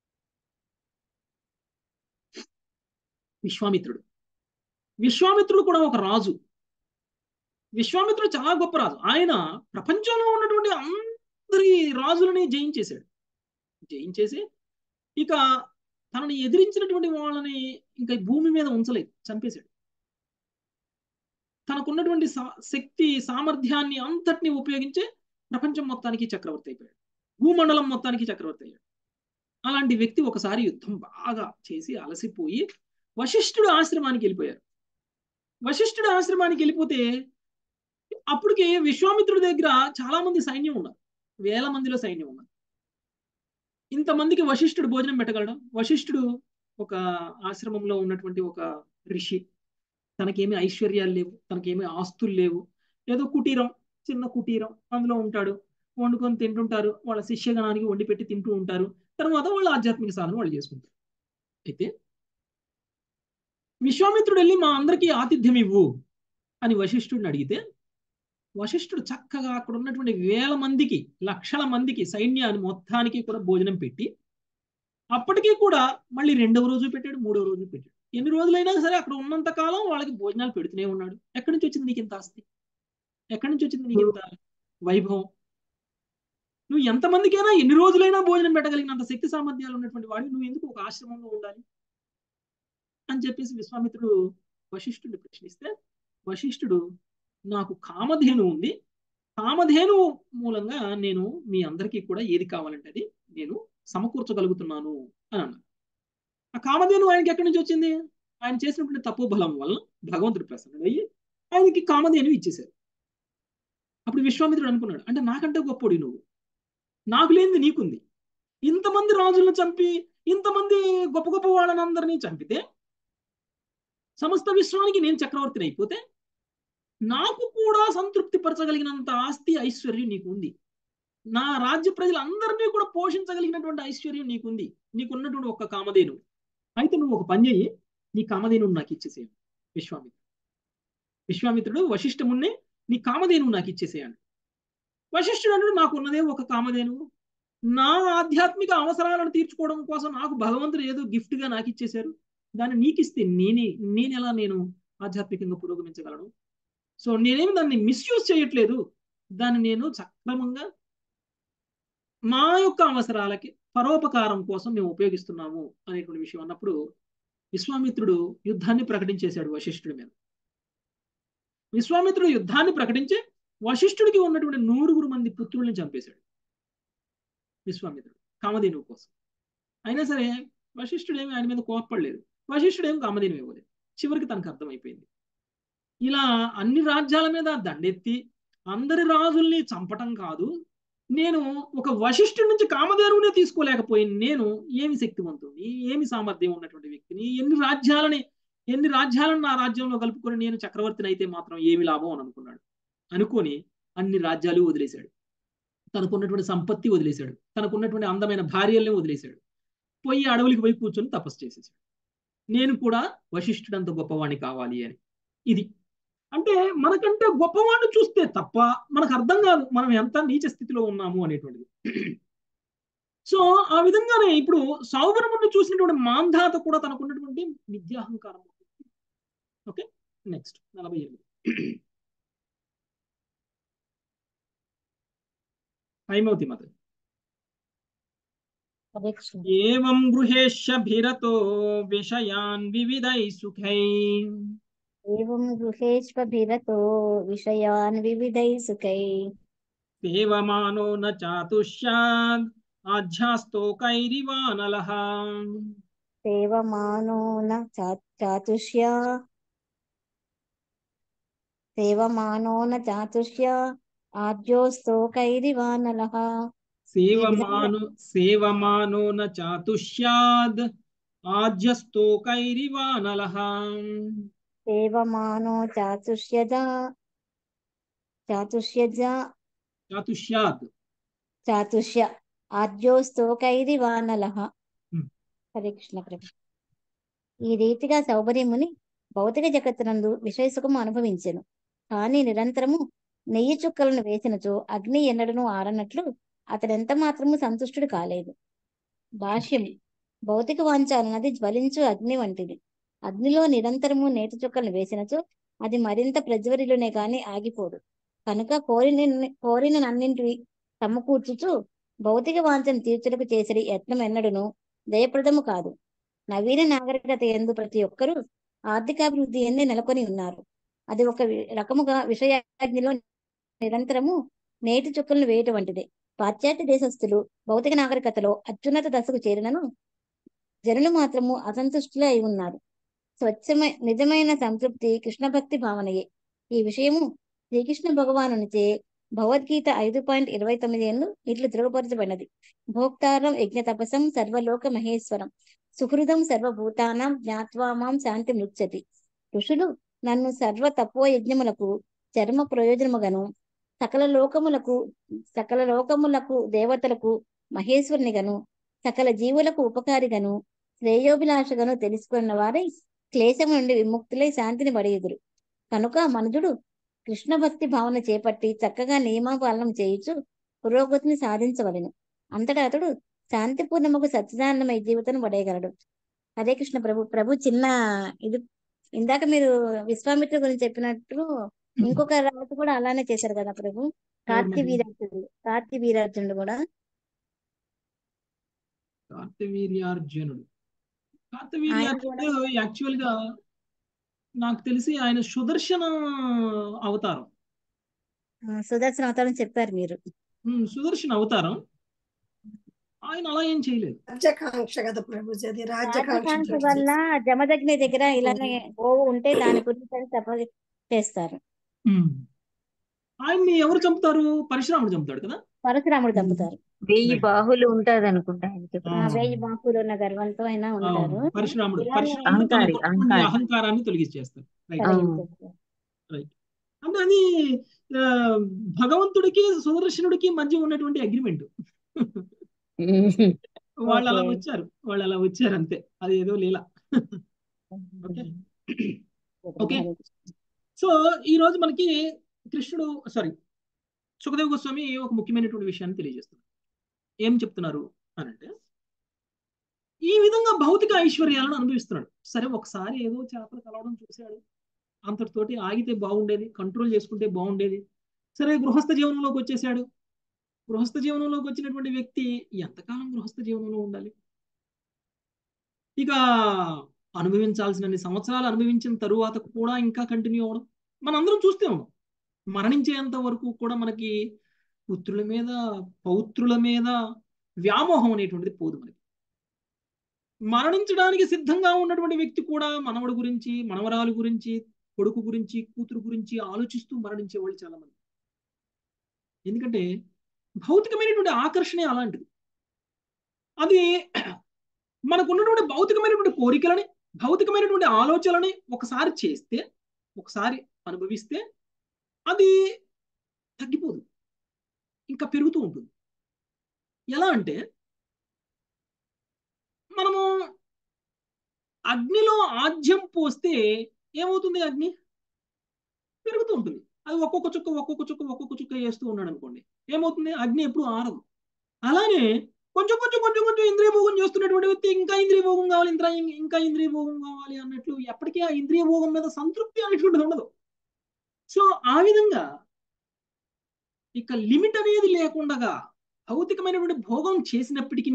విశ్వామిత్రుడు విశ్వామిత్రుడు కూడా ఒక రాజు విశ్వామిత్రుడు చాలా గొప్ప రాజు ఆయన ప్రపంచంలో ఉన్నటువంటి అందరి రాజులని జయించేశాడు జయించేసి ఇక తనని ఎదిరించినటువంటి వాళ్ళని ఇంకా ఈ భూమి మీద ఉంచలేదు చంపేశాడు తనకున్నటువంటి సా- శక్తి సామర్థ్యాన్ని అంతటిని ఉపయోగించి ప్రపంచం మొత్తానికి చక్రవర్తి అయిపోయాడు భూమండలం మొత్తానికి చక్రవర్తి అయ్యాడు అలాంటి వ్యక్తి ఒకసారి యుద్ధం బాగా చేసి అలసిపోయి వశిష్ఠుడు ఆశ్రమానికి వెళ్ళిపోయారు వశిష్ఠుడు ఆశ్రమానికి వెళ్ళిపోతే అప్పటికే విశ్వామిత్రుడి దగ్గర చాలా మంది సైన్యం ఉన్నారు వేల మందిలో సైన్యం ఉన్నారు ఇంతమందికి వశిష్ఠుడు భోజనం పెట్టగలడం వశిష్ఠుడు ఒక ఆశ్రమంలో ఉన్నటువంటి ఒక ఋషి తనకేమీ ఐశ్వర్యాలు లేవు తనకేమీ ఆస్తులు లేవు ఏదో కుటీరం చిన్న కుటీరం అందులో ఉంటాడు వండుకొని తింటుంటారు వాళ్ళ శిష్యగణానికి వండి పెట్టి తింటూ ఉంటారు తర్వాత వాళ్ళ ఆధ్యాత్మిక సాధన వాళ్ళు చేసుకుంటారు అయితే విశ్వామిత్రుడు వెళ్ళి మా అందరికీ ఆతిథ్యం ఇవ్వు అని వశిష్ఠుడిని అడిగితే వశిష్ఠుడు చక్కగా అక్కడ ఉన్నటువంటి వేల మందికి లక్షల మందికి సైన్యాన్ని మొత్తానికి కూడా భోజనం పెట్టి అప్పటికీ కూడా మళ్ళీ రెండవ రోజు పెట్టాడు మూడవ రోజు పెట్టాడు ఎన్ని రోజులైనా సరే అక్కడ ఉన్నంత కాలం వాళ్ళకి భోజనాలు పెడుతూనే ఉన్నాడు ఎక్కడి నుంచి వచ్చింది నీకు ఇంత ఆస్తి ఎక్కడి నుంచి వచ్చింది నీకు ఇంత వైభవం నువ్వు ఎంతమందికైనా ఎన్ని రోజులైనా భోజనం పెట్టగలిగినంత శక్తి సామర్థ్యాలు ఉన్నటువంటి వాడు నువ్వు ఎందుకు ఒక ఆశ్రమంలో ఉండాలి అని చెప్పేసి విశ్వామిత్రుడు వశిష్ఠుడిని ప్రశ్నిస్తే వశిష్ఠుడు నాకు కామధేను ఉంది కామధేను మూలంగా నేను మీ అందరికీ కూడా ఏది కావాలంటే అది నేను సమకూర్చగలుగుతున్నాను అని అన్నాడు ఆ కామధేను ఆయనకి ఎక్కడి నుంచి వచ్చింది ఆయన చేసినటువంటి తప్పు బలం వల్ల భగవంతుడు ప్రసన్నుడయ్యి ఆయనకి కామధేను ఇచ్చేశారు అప్పుడు విశ్వామిత్రుడు అనుకున్నాడు అంటే నాకంటే గొప్పడి నువ్వు నాకు లేనిది నీకుంది ఇంతమంది రాజులను చంపి ఇంతమంది గొప్ప గొప్ప వాళ్ళని అందరినీ చంపితే సమస్త విశ్వానికి నేను చక్రవర్తిని అయిపోతే నాకు కూడా సంతృప్తి పరచగలిగినంత ఆస్తి ఐశ్వర్యం నీకు ఉంది నా రాజ్య ప్రజలందరినీ కూడా పోషించగలిగినటువంటి ఐశ్వర్యం నీకుంది నీకున్నటువంటి ఒక కామధేను అయితే నువ్వు ఒక పని చెయ్యి నీ కామధేను నాకు ఇచ్చేసేయండి విశ్వామిత్రుడు విశ్వామిత్రుడు వశిష్ఠమున్నే నీ కామధేను నాకు ఇచ్చేసేయండి వశిష్ఠుడు అన్నాడు నాకు ఉన్నదే ఒక కామధేను నా ఆధ్యాత్మిక అవసరాలను తీర్చుకోవడం కోసం నాకు భగవంతుడు ఏదో గిఫ్ట్ గా నాకు ఇచ్చేశారు దాన్ని నీకు ఇస్తే నేనే నేను ఎలా నేను ఆధ్యాత్మికంగా పురోగమించగలను సో నేనేమి దాన్ని మిస్యూజ్ చేయట్లేదు దాన్ని నేను సక్రమంగా మా యొక్క అవసరాలకి పరోపకారం కోసం మేము ఉపయోగిస్తున్నాము అనేటువంటి విషయం అన్నప్పుడు విశ్వామిత్రుడు యుద్ధాన్ని ప్రకటించేశాడు వశిష్ఠుడి మీద విశ్వామిత్రుడు యుద్ధాన్ని ప్రకటించి వశిష్ఠుడికి ఉన్నటువంటి నూరుగురు మంది పుత్రుల్ని చంపేశాడు విశ్వామిత్రుడు కామధేనువు కోసం అయినా సరే వశిష్ఠుడు ఏమి ఆయన మీద కోప్పడలేదు వశిష్ఠుడు ఏమి కామధేను ఇవ్వలేదు చివరికి తనకు అర్థమైపోయింది ఇలా అన్ని రాజ్యాల మీద దండెత్తి అందరి రాజుల్ని చంపటం కాదు నేను ఒక వశిష్ఠుడి నుంచి కామధేనువునే తీసుకోలేకపోయింది నేను ఏమి శక్తివంతుని ఏమి సామర్థ్యం ఉన్నటువంటి వ్యక్తిని ఎన్ని రాజ్యాలని ఎన్ని రాజ్యాలను నా రాజ్యంలో కలుపుకొని నేను చక్రవర్తిని అయితే మాత్రం ఏమి లాభం అని అనుకున్నాడు అనుకొని అన్ని రాజ్యాలు వదిలేశాడు తనకున్నటువంటి సంపత్తి వదిలేశాడు తనకున్నటువంటి అందమైన భార్యల్ని వదిలేశాడు పోయి అడవులకి పోయి కూర్చొని తపస్సు చేసేసాడు నేను కూడా వశిష్ఠుడంత గొప్పవాణ్ణి కావాలి అని ఇది అంటే మనకంటే గొప్పవాడిని చూస్తే తప్ప మనకు అర్థం కాదు మనం ఎంత నీచ స్థితిలో ఉన్నాము అనేటువంటిది సో ఆ విధంగానే ఇప్పుడు సౌవరమును చూసినటువంటి మాంధాత కూడా తనకున్నటువంటి విద్యాహంకారం ఓకే నెక్స్ట్ నలభై ఎనిమిది హైమవతి మత హరే కృష్ణ ఏవం గృహేష్భిరతో విషయాన్ వివిధై సుఖై ఏవం గృహేష్భిరతో విషయాన్ వివిధై సుఖై సేవమానో న చాతుష్యాద్ ఆధ్యాస్తోకైరివానలః సేవమానో న చా- చాతుష్య సేవమానో న చాతుష్య ఆద్యోస్తోకైరివానలః సేవమాను సేవమానో న చాతుష్యాద్ ఆజ్యస్తోకైరివానలః సేవమానో చాతుష్యజ చాతుష్యజ చాతుష్యాద్ చాతుష్య ఆద్యోస్తోకైరివానలః Hmm. హరే కృష్ణ ప్రభు ఈ రీతిగా సౌభర్యముని భౌతిక జగత్తునందు విషయ సుఖము అనుభవించెను కానీ నిరంతరము నెయ్యి చుక్కలను వేసినచో అగ్ని ఎన్నడను ఆరనట్లు అతడెంత మాత్రము సంతుష్టుడు కాలేదు భాష్యం భౌతిక వాంఛ అన్నది జ్వలించు అగ్ని వంటిది అగ్నిలో నిరంతరము నేతి చుక్కలను వేసినచో అది మరింత ప్రజ్వరిలునే కాని ఆగిపోదు కనుక కోరిన కోరిన నన్నింటి సమకూర్చుచు భౌతిక వాంఛను తీర్చుటకు చేసే యత్నం ఎన్నడును దయప్రదము కాదు నవీన నాగరికత ఎందు ప్రతి ఒక్కరూ ఆర్థికాభివృద్ధి ఎందే నెలకొని ఉన్నారు అది ఒక వి- రకముగా విషయాగ్నిలో నిరంతరము నేటి చుక్కలను వేయటం వంటిదే పాశ్చాత్య దేశస్థులు భౌతిక నాగరికతలో అత్యున్నత దశకు చేరినను జనులు మాత్రము అసంతుష్టులే అయి ఉన్నారు స్వచ్ఛమై నిజమైన సంతృప్తి కృష్ణ భక్తి భావనయే ఈ విషయము శ్రీకృష్ణ భగవానునిచే భగవద్గీత ఐదు పాయింట్ ఇరవై తొమ్మిది ఎందు ఇట్లు ధృవపరచబడినది భోక్తారం యజ్ఞ తపసం సర్వలోక మహేశ్వరం సుహృదం సర్వభూతానాం జ్ఞాత్వా మాం శాంతి మృచ్చతి ఋషులు నన్ను సర్వ తపో యజ్ఞములకు చర్మ ప్రయోజనముగను సకల లోకములకు సకల లోకములకు దేవతలకు మహేశ్వరునిగను సకల జీవులకు ఉపకారిగను శ్రేయోభిలాషగను తెలుసుకున్న వారై క్లేశము నుండి విముక్తులై శాంతిని పడేదురు కనుక మనుజుడు కృష్ణ భక్తి భావన చేపట్టి చక్కగా నియమపాలనం చేయుచు పురోగతిని సాధించవలెను అంతటా అతడు శాంతిపూర్ణముకు సచ్చిదానందమై జీవితం పడేయగలడు హరే కృష్ణ ప్రభు ప్రభు చిన్న ఇది ఇందాక మీరు విశ్వామిత్ర గురించి చెప్పినట్టు ఇంకొక రాజు కూడా అలానే చేశారు కదా ప్రభు కార్తీ వీరార్జునుడు కార్తీ వీరార్జునుడు కూడా కార్తవీర్యార్జునుడు కార్తవీర్యార్జునుడు యాక్చువల్ గా నాకు తెలిసి ఆయన సుదర్శన అవతారం ఆ, సుదర్శన అవతారం చెప్పారు మీరు ఉమ్, సుదర్శన అవతారం ఆయన అలా ఏం చేయలేదు రాజ్యకాంక్ష కదా ప్రభుజీ అది రాజ్యకాంక్ష రాజకాంక్ష తోటి వల్ల జమదగ్ని దగ్గర ఇలానే గోవు ఉంటే దాని గురించి అని తప చేస్తారు ఉమ్. ఆయన్ని ఎవరు చంపుతారు పరశురాముడు చంపుతాడు కదా పరశురాముడు చంపుతారు వెయ్యి Right. బాహులు ఉంటది అనుకుంటా ఆయనకి ఆ. ఆ వేయి బాకులు ఉన్న గర్వంతో అయినా ఉంటారు అవును, పరశురాముడు ఇలానే పరశురాముడు అహంకారి, తనకున్నటువంటి అహంకారి. అహంకారాన్ని తొలగించేస్తారు రైట్ అవును. కలిగించేస్తారు. అంటే అది ఆ, భగవంతుడికి సుదర్శనుడికి మధ్య ఉన్నటువంటి అగ్రిమెంట్ వాళ్ళు అలా Okay. వచ్చారు వాళ్ళు అలా వచ్చారు అంతే అది ఏదో లీల ఓకే ఓకే. సో ఈ రోజు మనకి కృష్ణుడు సారీ సుఖదేవ్ గోస్వామి ఒక ముఖ్యమైనటువంటి విషయాన్ని తెలియజేస్తున్నారు ఏం చెప్తున్నారు అని అంటే ఈ విధంగా భౌతిక ఐశ్వర్యాలను అనుభవిస్తున్నాడు సరే ఒకసారి ఏదో చేపలు కలవడం చూశాడు అంతటితోటి ఆగితే బాగుండేది కంట్రోల్ చేసుకుంటే బాగుండేది సరే గృహస్థ జీవనంలోకి వచ్చేసాడు గృహస్థ జీవనంలోకి వచ్చినటువంటి వ్యక్తి ఎంతకాలం గృహస్థ జీవనంలో ఉండాలి ఇక అనుభవించాల్సినన్ని సంవత్సరాలు అనుభవించిన తరువాత కూడా ఇంకా కంటిన్యూ అవ్వడం మనందరం చూస్తే ఉన్నాం మరణించేంత వరకు కూడా మనకి పుత్రుల మీద పౌత్రుల మీద వ్యామోహం అనేటువంటిది పోదు మనకి మరణించడానికి సిద్ధంగా ఉన్నటువంటి వ్యక్తి కూడా మనవడు గురించి మనవరాలు గురించి కొడుకు గురించి కూతురు గురించి ఆలోచిస్తూ మరణించే వాళ్ళు చాలా మంది ఎందుకంటే భౌతికమైనటువంటి ఆకర్షణ అలాంటిది అది మనకున్నటువంటి భౌతికమైనటువంటి కోరికలని భౌతికమైనటువంటి ఆలోచనలని ఒకసారి చేస్తే ఒకసారి అనుభవిస్తే అది తగ్గిపోదు ఇంకా పెరుగుతూ ఉంటుంది ఎలా అంటే మనము అగ్నిలో ఆజ్యం పోస్తే ఏమవుతుంది అగ్ని పెరుగుతూ ఉంటుంది అది ఒక్కొక్క చుక్క ఒక్కొక్క చుక్క ఒక్కొక్క చుక్క వేస్తూ ఉన్నాడు అనుకోండి ఏమవుతుంది అగ్ని ఎప్పుడు ఆరదు అలానే కొంచెం కొంచెం కొంచెం కొంచెం ఇంద్రియ భోగం చేస్తున్నటువంటి వ్యక్తి ఇంకా ఇంద్రియ భోగం కావాలి ఇంకా ఇంకా ఇంద్రియ భోగం కావాలి అన్నట్లు ఎప్పటికీ ఆ ఇంద్రియ భోగం మీద సంతృప్తి అనేటువంటిది ఉండదు సో ఆ విధంగా ఇక లిమిట్ అనేది లేకుండా భౌతికమైనటువంటి భోగం చేసినప్పటికీ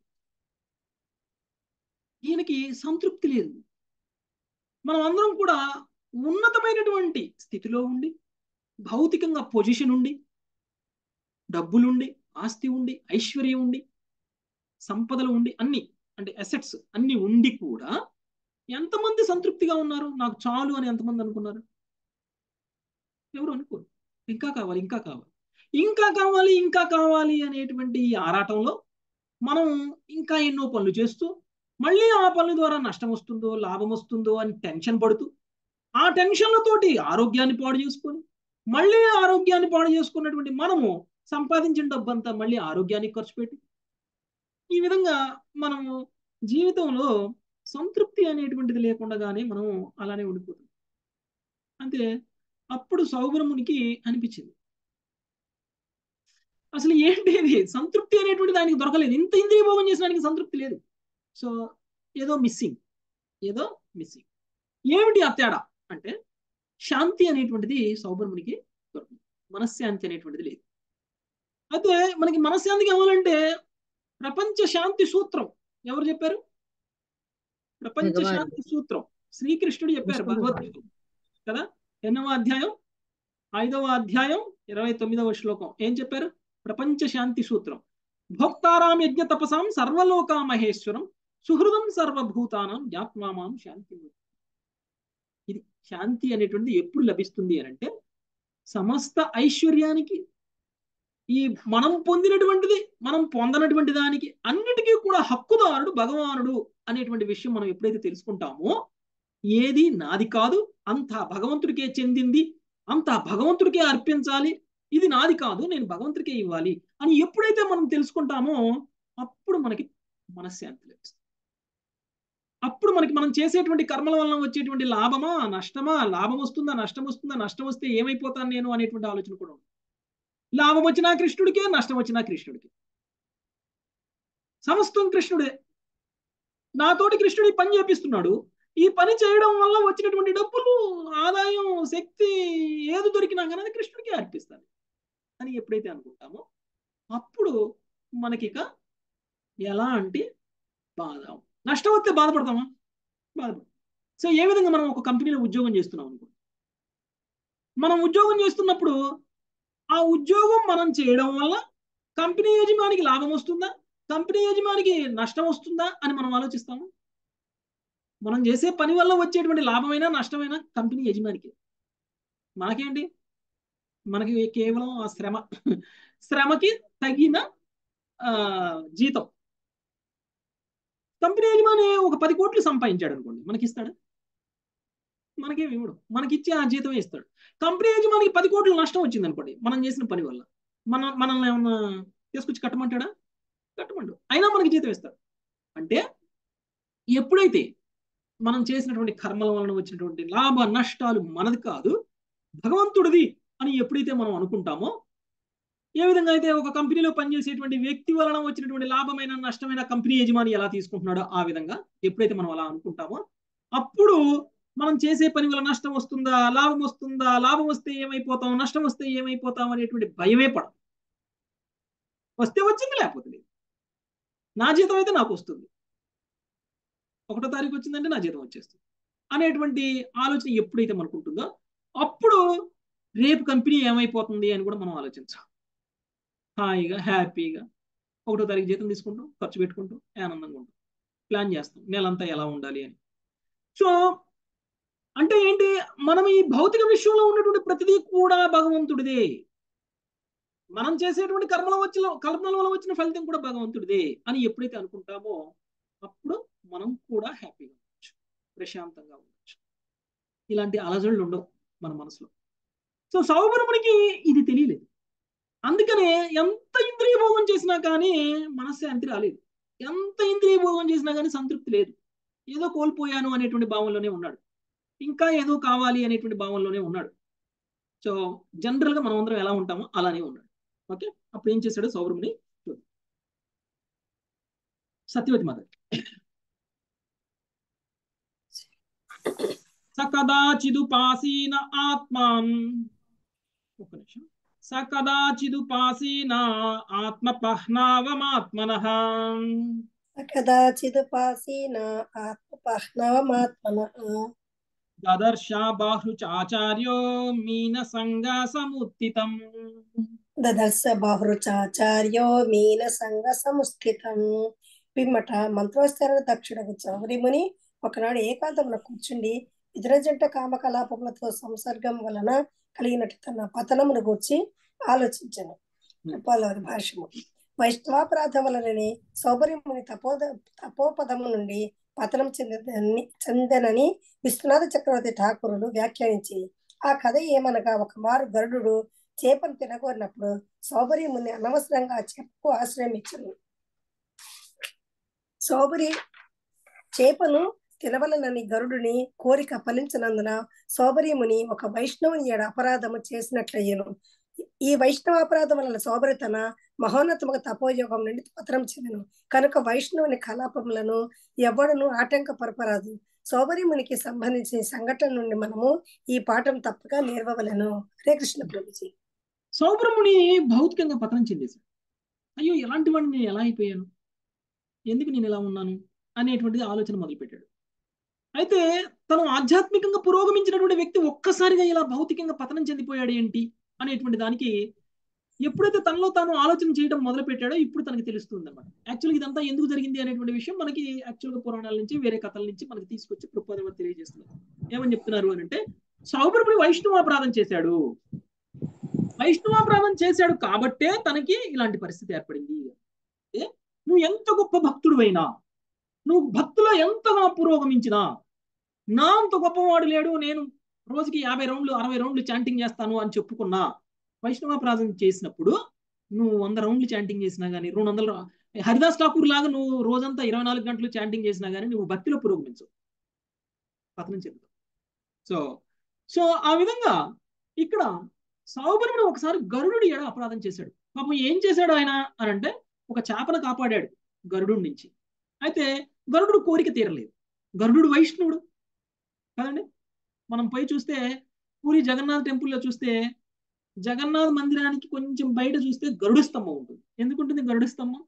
ఈయనకి సంతృప్తి లేదు మనం అందరం కూడా ఉన్నతమైనటువంటి స్థితిలో ఉండి భౌతికంగా పొజిషన్ ఉండి డబ్బులుండి ఆస్తి ఉండి ఐశ్వర్యం ఉండి సంపదలు ఉండి అన్ని అంటే అసెట్స్ అన్ని ఉండి కూడా ఎంతమంది సంతృప్తిగా ఉన్నారు నాకు చాలు అని ఎంతమంది అనుకున్నారు ఎవరు అనుకోరు ఇంకా కావాలి ఇంకా కావాలి ఇంకా కావాలి ఇంకా కావాలి అనేటువంటి ఈ ఆరాటంలో మనం ఇంకా ఎన్నో పనులు చేస్తూ మళ్ళీ ఆ పనుల ద్వారా నష్టం వస్తుందో లాభం వస్తుందో అని టెన్షన్ పడుతూ ఆ టెన్షన్లతోటి ఆరోగ్యాన్ని పాడు చేసుకొని మళ్ళీ ఆరోగ్యాన్ని పాడు చేసుకున్నటువంటి మనము సంపాదించిన డబ్బంతా మళ్ళీ ఆరోగ్యానికి ఖర్చు పెట్టి ఈ విధంగా మనము జీవితంలో సంతృప్తి అనేటువంటిది లేకుండానే మనం అలానే ఉండిపోతాం అంతే అప్పుడు సౌబ్రహ్మునికి అనిపించింది అసలు ఏంటి ఇది సంతృప్తి అనేటువంటి దానికి దొరకలేదు ఇంత ఇంద్రియ భోగం చేసడానికి సంతృప్తి లేదు సో ఏదో మిస్సింగ్ ఏదో మిస్సింగ్ ఏమిటి ఆ తేడా అంటే శాంతి అనేటువంటిది సౌబ్రహ్మునికి దొరకదు మనశ్శాంతి అనేటువంటిది లేదు అయితే మనకి మనశ్శాంతి కావాలంటే ప్రపంచ శాంతి సూత్రం ఎవరు చెప్పారు ప్రపంచ భగవానుడు. శాంతి సూత్రం శ్రీకృష్ణుడు చెప్పారు విష్ణు భగవద్గీత కదా ఎన్నవ అధ్యాయం ఐదవ అధ్యాయం ఇరవై తొమ్మిదవ శ్లోకం ఏం చెప్పారు ప్రపంచ శాంతి సూత్రం భోక్తారాం యజ్ఞ తపసాం సర్వలోకా మహేశ్వరం సుహృదం సర్వభూతానం జ్ఞాత్మామాం శాంతి ఇది శాంతి అనేటువంటిది ఎప్పుడు లభిస్తుంది అని అంటే సమస్త ఐశ్వర్యానికి ఈ మనం పొందినటువంటిది మనం పొందనటువంటి దానికి అన్నిటికీ కూడా హక్కుదారుడు భగవానుడు అనేటువంటి విషయం మనం ఎప్పుడైతే తెలుసుకుంటామో ఏది నాది కాదు అంతా భగవంతుడికే చెందింది అంతా భగవంతుడికే అర్పించాలి ఇది నాది కాదు నేను భగవంతుడికే ఇవ్వాలి అని ఎప్పుడైతే మనం తెలుసుకుంటామో అప్పుడు మనకి మనశ్శాంతి లభిస్తుంది అప్పుడు మనకి మనం చేసేటువంటి కర్మల వలన వచ్చేటువంటి లాభమా నష్టమా లాభం వస్తుందా నష్టం వస్తుందా నష్టం వస్తే ఏమైపోతాను నేను అనేటువంటి ఆలోచన కూడా ఉంది లాభం వచ్చినా కృష్ణుడికే నష్టం వచ్చినా కృష్ణుడికి సమస్తం కృష్ణుడే నాతోటి కృష్ణుడు ఈ పని చేపిస్తున్నాడు ఈ పని చేయడం వల్ల వచ్చినటువంటి డబ్బులు ఆదాయం శక్తి ఏది దొరికినా కానీ అది కృష్ణుడికి అర్పిస్తాను అని ఎప్పుడైతే అనుకుంటామో అప్పుడు మనకి ఇక ఎలాంటి బాధ నష్టం వస్తే బాధపడతామా బాధపడతాం సో ఏ విధంగా మనం ఒక కంపెనీలో ఉద్యోగం చేస్తున్నాం అనుకో మనం ఉద్యోగం చేస్తున్నప్పుడు ఆ ఉద్యోగం మనం చేయడం వల్ల కంపెనీ యజమానికి లాభం వస్తుందా కంపెనీ యజమానికి నష్టం వస్తుందా అని మనం ఆలోచిస్తాము మనం చేసే పని వల్ల వచ్చేటువంటి లాభమైనా నష్టమైనా కంపెనీ యజమానికి మనకేంటి మనకి కేవలం ఆ శ్రమ శ్రమకి తగిన ఆ జీతం కంపెనీ యజమాని ఒక పది కోట్లు సంపాదించాడు అనుకోండి మనకి ఇస్తాడు మనకేమి ఇవ్వడు మనకిచ్చి ఆ జీతమే ఇస్తాడు కంపెనీ యజమానికి పది కోట్లు నష్టం వచ్చింది అనుకోండి మనం చేసిన పని వల్ల మన మనల్ని ఏమన్నా తీసుకొచ్చి కట్టమంటాడా కట్టమండు అయినా మనకి జీతం ఇస్తాడు అంటే ఎప్పుడైతే మనం చేసినటువంటి కర్మల వలన వచ్చినటువంటి లాభ నష్టాలు మనది కాదు భగవంతుడిది అని ఎప్పుడైతే మనం అనుకుంటామో ఏ విధంగా అయితే ఒక కంపెనీలో పనిచేసేటువంటి వ్యక్తి వలన వచ్చినటువంటి లాభమైన నష్టమైన కంపెనీ యజమాని ఎలా తీసుకుంటున్నాడో ఆ విధంగా ఎప్పుడైతే మనం అలా అనుకుంటామో అప్పుడు మనం చేసే పని వల్ల నష్టం వస్తుందా లాభం వస్తుందా లాభం వస్తే ఏమైపోతాం నష్టం వస్తే ఏమైపోతాం అనేటువంటి భయమే పడదు వస్తే వచ్చింది లేకపోతే లేదు నా జీతం అయితే నాకు వస్తుంది ఒకటో తారీఖు వచ్చిందంటే నా జీతం వచ్చేస్తుంది అనేటువంటి ఆలోచన ఎప్పుడైతే మనకు ఉంటుందో అప్పుడు రేపు కంపెనీ ఏమైపోతుంది అని కూడా మనం ఆలోచించాం హాయిగా హ్యాపీగా ఒకటో తారీఖు జీతం తీసుకుంటాం ఖర్చు పెట్టుకుంటాం ఆనందంగా ఉంటాం ప్లాన్ చేస్తాం నెలంతా ఎలా ఉండాలి అని సో అంటే ఏంటి మనం ఈ భౌతిక విషయంలో ఉన్నటువంటి ప్రతిదీ కూడా భగవంతుడిదే మనం చేసేటువంటి కర్మల వచ్చిన కర్మల వల్ల వచ్చిన ఫలితం కూడా భగవంతుడిదే అని ఎప్పుడైతే అనుకుంటామో అప్పుడు మనం కూడా హ్యాపీగా ఉండొచ్చు ప్రశాంతంగా ఉండొచ్చు ఇలాంటి అలజడులు ఉండవు మన మనసులో సో సౌబరమునికి ఇది తెలియలేదు అందుకనే ఎంత ఇంద్రియ భోగం చేసినా కానీ మనశ్శాంతి రాలేదు ఎంత ఇంద్రియ భోగం చేసినా కానీ సంతృప్తి లేదు ఏదో కోల్పోయాను అనేటువంటి భావంలోనే ఉన్నాడు ఇంకా ఏదో కావాలి అనేటువంటి భావంలోనే ఉన్నాడు సో జనరల్ గా మనం అందరం ఎలా ఉంటామో అలానే ఉన్నాడు ఓకే అప్పుడు ఏం చేశాడు సౌరముని చూద్దాం సత్యవతి మాత సకదాచిదుపాసీన ఆత్మాం ఒక నిమిషం సకదాచిదుపాసీన ఆత్మ పహ్నావమాత్మన కదాచిదుపాసీన ఆత్మపహ్నవమాత్మన దదర్శ బాహృచాచార్యో మీన సంగ సముత్తితం దదర్శ బాహృచాచార్యో మీన సంగ సముస్థితం పిమ్మట మంత్రోచ్చరణ దక్షుడకు చౌరిముని ఒకనాడు ఏకాంతమున కూర్చుండి ఇతరజంట కామకలాపములతో సంసర్గం వలన కలిగినట్టు తన పతనమును గూర్చి ఆలోచించను పోలవరి భాషము వైష్ణవాపరాధం వలననే సౌభర్యముని తపోద తపోపదము నుండి పతనం చెందని చెందనని విశ్వనాథ చక్రవర్తి ఠాకూరులు వ్యాఖ్యానించి ఆ కథ ఏమనగా ఒక మారు గరుడు చేపను తినగోరినప్పుడు సౌభర్యముని అనవసరంగా ఆ చేపకు ఆశ్రయం ఇచ్చను సౌభరి చేపను తినవలనని గరుడుని కోరిక ఫలించినందున సౌభర్యముని ఒక వైష్ణవుని ఏడు అపరాధము చేసినట్లయ్యను ఈ వైష్ణవ అపరాధం వలన సోబరి తన మహోన్నతముగా తపోయోగం నుండి పత్రం చెందను కనుక వైష్ణవుని కలాపములను ఎవడును ఆటంకపరపరాదు సోబరిమునికి సంబంధించిన సంఘటన నుండి మనము ఈ పాఠం తప్పగా నేర్వవలను హరే కృష్ణ ప్రభుజీ సౌబ్రహ్మణి భౌతికంగా పతనం చెందేశాడు అయ్యో ఎలాంటి వాడిని నేను ఎలా అయిపోయాను ఎందుకు నేను ఎలా ఉన్నాను అనేటువంటిది ఆలోచన మొదలుపెట్టాడు అయితే తను ఆధ్యాత్మికంగా పురోగమించినటువంటి వ్యక్తి ఒక్కసారిగా ఇలా భౌతికంగా పతనం చెందిపోయాడు ఏంటి అనేటువంటి దానికి ఎప్పుడైతే తనలో తాను ఆలోచన చేయడం మొదలు పెట్టాడో ఇప్పుడు తనకి తెలుస్తుంది అనమాట యాక్చువల్గా ఇదంతా ఎందుకు జరిగింది అనేటువంటి విషయం మనకి యాక్చువల్గా పురాణాల నుంచి వేరే కథల నుంచి మనకి తీసుకొచ్చి కృపాదేవ తెలియజేస్తున్నారు ఏమని చెప్తున్నారు అని అంటే సౌభ్రముడి వైష్ణవాపరాధం చేశాడు వైష్ణవాపరాధం చేశాడు కాబట్టే తనకి ఇలాంటి పరిస్థితి ఏర్పడింది ఏ? నువ్వు ఎంత గొప్ప భక్తుడువైనా నువ్వు భక్తులో ఎంతగా పురోగమించినా నా అంత గొప్పవాడు లేడు నేను రోజుకి యాభై రౌండ్లు అరవై రౌండ్లు చాంటింగ్ చేస్తాను అని చెప్పుకున్నా వైష్ణవాపరాధం చేసినప్పుడు నువ్వు వంద రౌండ్లు చాంటింగ్ చేసినా కానీ రెండు వందల రౌ- హరిదాస్ ఠాకూర్ లాగా నువ్వు రోజంతా ఇరవై నాలుగు గంటలు చాంటింగ్ చేసినా కానీ నువ్వు భక్తిలో పురోగమించవు పతనం చెందుతావు సో సో ఆ విధంగా ఇక్కడ సౌబరుడు ఒకసారి గరుడు ఎడ అపరాధం చేశాడు పాపం ఏం చేశాడు ఆయన అని అంటే ఒక చేపను కాపాడాడు గరుడు నుంచి అయితే గరుడు కోరిక తీరలేదు గరుడు వైష్ణవుడు కదండి మనం పోయి చూస్తే పూరి జగన్నాథ్ టెంపుల్లో చూస్తే జగన్నాథ్ మందిరానికి కొంచెం బయట చూస్తే గరుడు స్తంభం ఉంటుంది ఎందుకుంటుంది గరుడు స్తంభం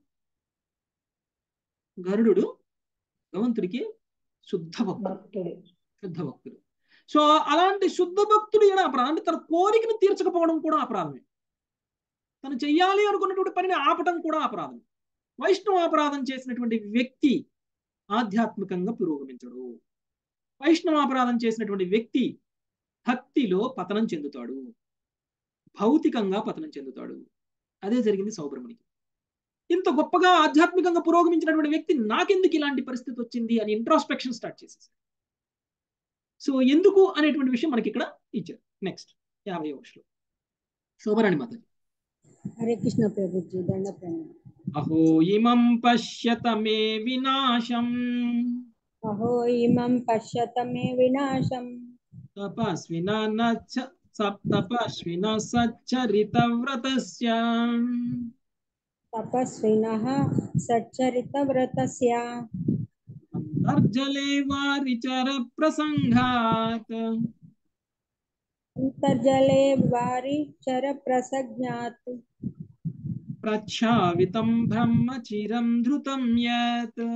గరుడు భగవంతుడికి శుద్ధ భక్తుడు భక్తుడు శుద్ధ భక్తుడు సో అలాంటి శుద్ధ భక్తుడు ఏడా అపరాధం అంటే తన కోరికను తీర్చకపోవడం కూడా అపరాధమే తను చెయ్యాలి అనుకున్నటువంటి పనిని ఆపటం కూడా అపరాధం వైష్ణవ అపరాధం చేసినటువంటి వ్యక్తి ఆధ్యాత్మికంగా పురోగమించడు వైష్ణవ అపరాధం చేసినటువంటి వ్యక్తి భక్తిలో పతనం చెందుతాడు భౌతికంగా పతనం చెందుతాడు అదే జరిగింది సౌబ్రహ్మణికి ఇంత గొప్పగా ఆధ్యాత్మికంగా పురోగమించినటువంటి వ్యక్తి నాకెందుకు ఇలాంటి పరిస్థితి వచ్చింది అని ఇంట్రాస్పెక్షన్ స్టార్ట్ చేసేసాడు సో ఎందుకు అనేటువంటి విషయం మనకి ఇక్కడ ఇచ్చారు నెక్స్ట్ యాభై శ్లోకం శోభరాణి మాత హరే కృష్ణ ప్రభుజీ దండ ప్రణామం అహో ఇమం పశ్యత మే వినాశం అహో ఇమం పశ్యత మే వినాశం తపస్విన నచ్చ తపస్విన సచ్చరిత వ్రతస్య తపస్వినః సచ్చరితవ్రతస్య అంతర్జలే వారిచర ప్రసంగాత్ అంతర్జలే వారి చర ప్రసజ్ఞాత్ ప్రఖ్యావితం బ్రహ్మచిరం ధృతం యత్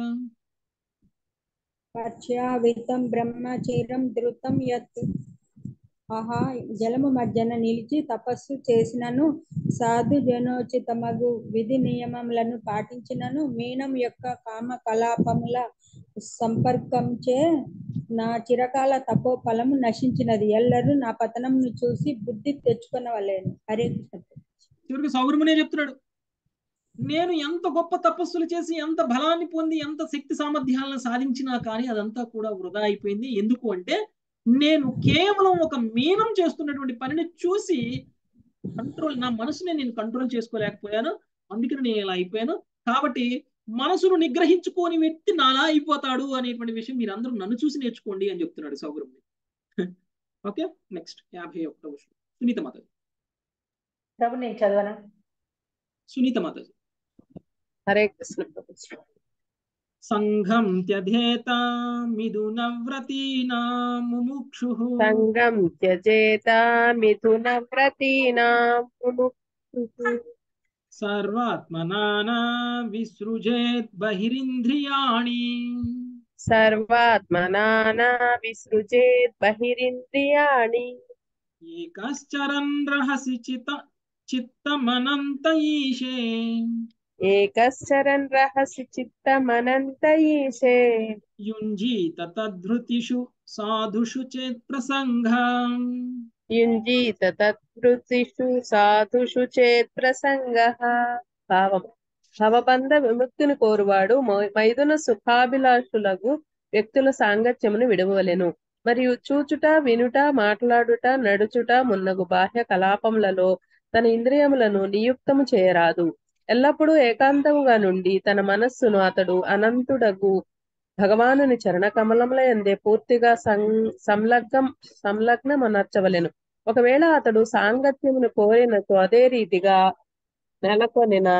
పశ్చావితం బ్రహ్మచర్యం ధృతం యత్ ఆహా జలము మధ్యన నిలిచి తపస్సు చేసినను సాధు జనోచితమగు విధి నియమములను పాటించినను మీనం యొక్క కామ కలాపముల సంపర్కంచే నా చిరకాల తపో ఫలము నశించినది ఎల్లరూ నా పతనంను చూసి బుద్ధి తెచ్చుకునవలేను హరే కృష్ణ చివరికి సౌరమునే చెప్తున్నాడు నేను ఎంత గొప్ప తపస్సులు చేసి ఎంత బలాన్ని పొంది ఎంత శక్తి సామర్థ్యాలను సాధించినా కానీ అదంతా కూడా వృధా అయిపోయింది ఎందుకు అంటే నేను కేవలం ఒక మీనం చేస్తున్నటువంటి పనిని చూసి కంట్రోల్ నా మనసుని నేను కంట్రోల్ చేసుకోలేకపోయాను అందుకని నేను ఇలా అయిపోయాను కాబట్టి మనసును నిగ్రహించుకోని వ్యక్తి నాలా అయిపోతాడు అనేటువంటి విషయం మీరు అందరూ నన్ను చూసి నేర్చుకోండి అని చెప్తున్నాడు సౌగ్రముని ఓకే నెక్స్ట్ యాభై ఒకటో విషయం సునీత మాతాజీ ప్రభు నేను చదవనా సునీత మాతాజీ హరే కృష్ణ ప్రభు సంఘం త్యధేత మిథునవ్రతీనా ముముక్షు సంగం త్యజేత మిథున వ్రతీనాం ముముక్షుః. సర్వాత్మనానా విసృజేత్ బహిరింద్రియాణి సర్వాత్మనానా విసృజేత్ బహిరింద్రియాణి ఏకశ్చరన్ రహసి చిత చిత్తమనంత ఈశే ఏకశ్చరన్ రహసి చిత్తమనంత ఈశే యుంజీత తద్ధృతిషు సాధుషు చేత్ ప్రసంగం యుంజీత తత్కృతిషు సాధుషు చేత్ ప్రసంగః భావం భవబంధ విముక్తిని కోరువాడు మై- మైథున సుఖాభిలాషులకు వ్యక్తుల సాంగత్యమును విడవలెను మరియు చూచుట వినుట మాట్లాడుట నడుచుట మున్నగు బాహ్య కలాపములలో తన ఇంద్రియములను నియుక్తము చేయరాదు ఎల్లప్పుడూ ఏకాంతముగా నుండి తన మనస్సును అతడు అనంతుడగు భగవానుని చరణ కమలముల ఎందే పూర్తిగా సం సంలగ్నం సంలగ్నమనర్చవలెను ఒకవేళ అతడు సాంగత్యమును కోరినచో అదే రీతిగా నెలకొనిన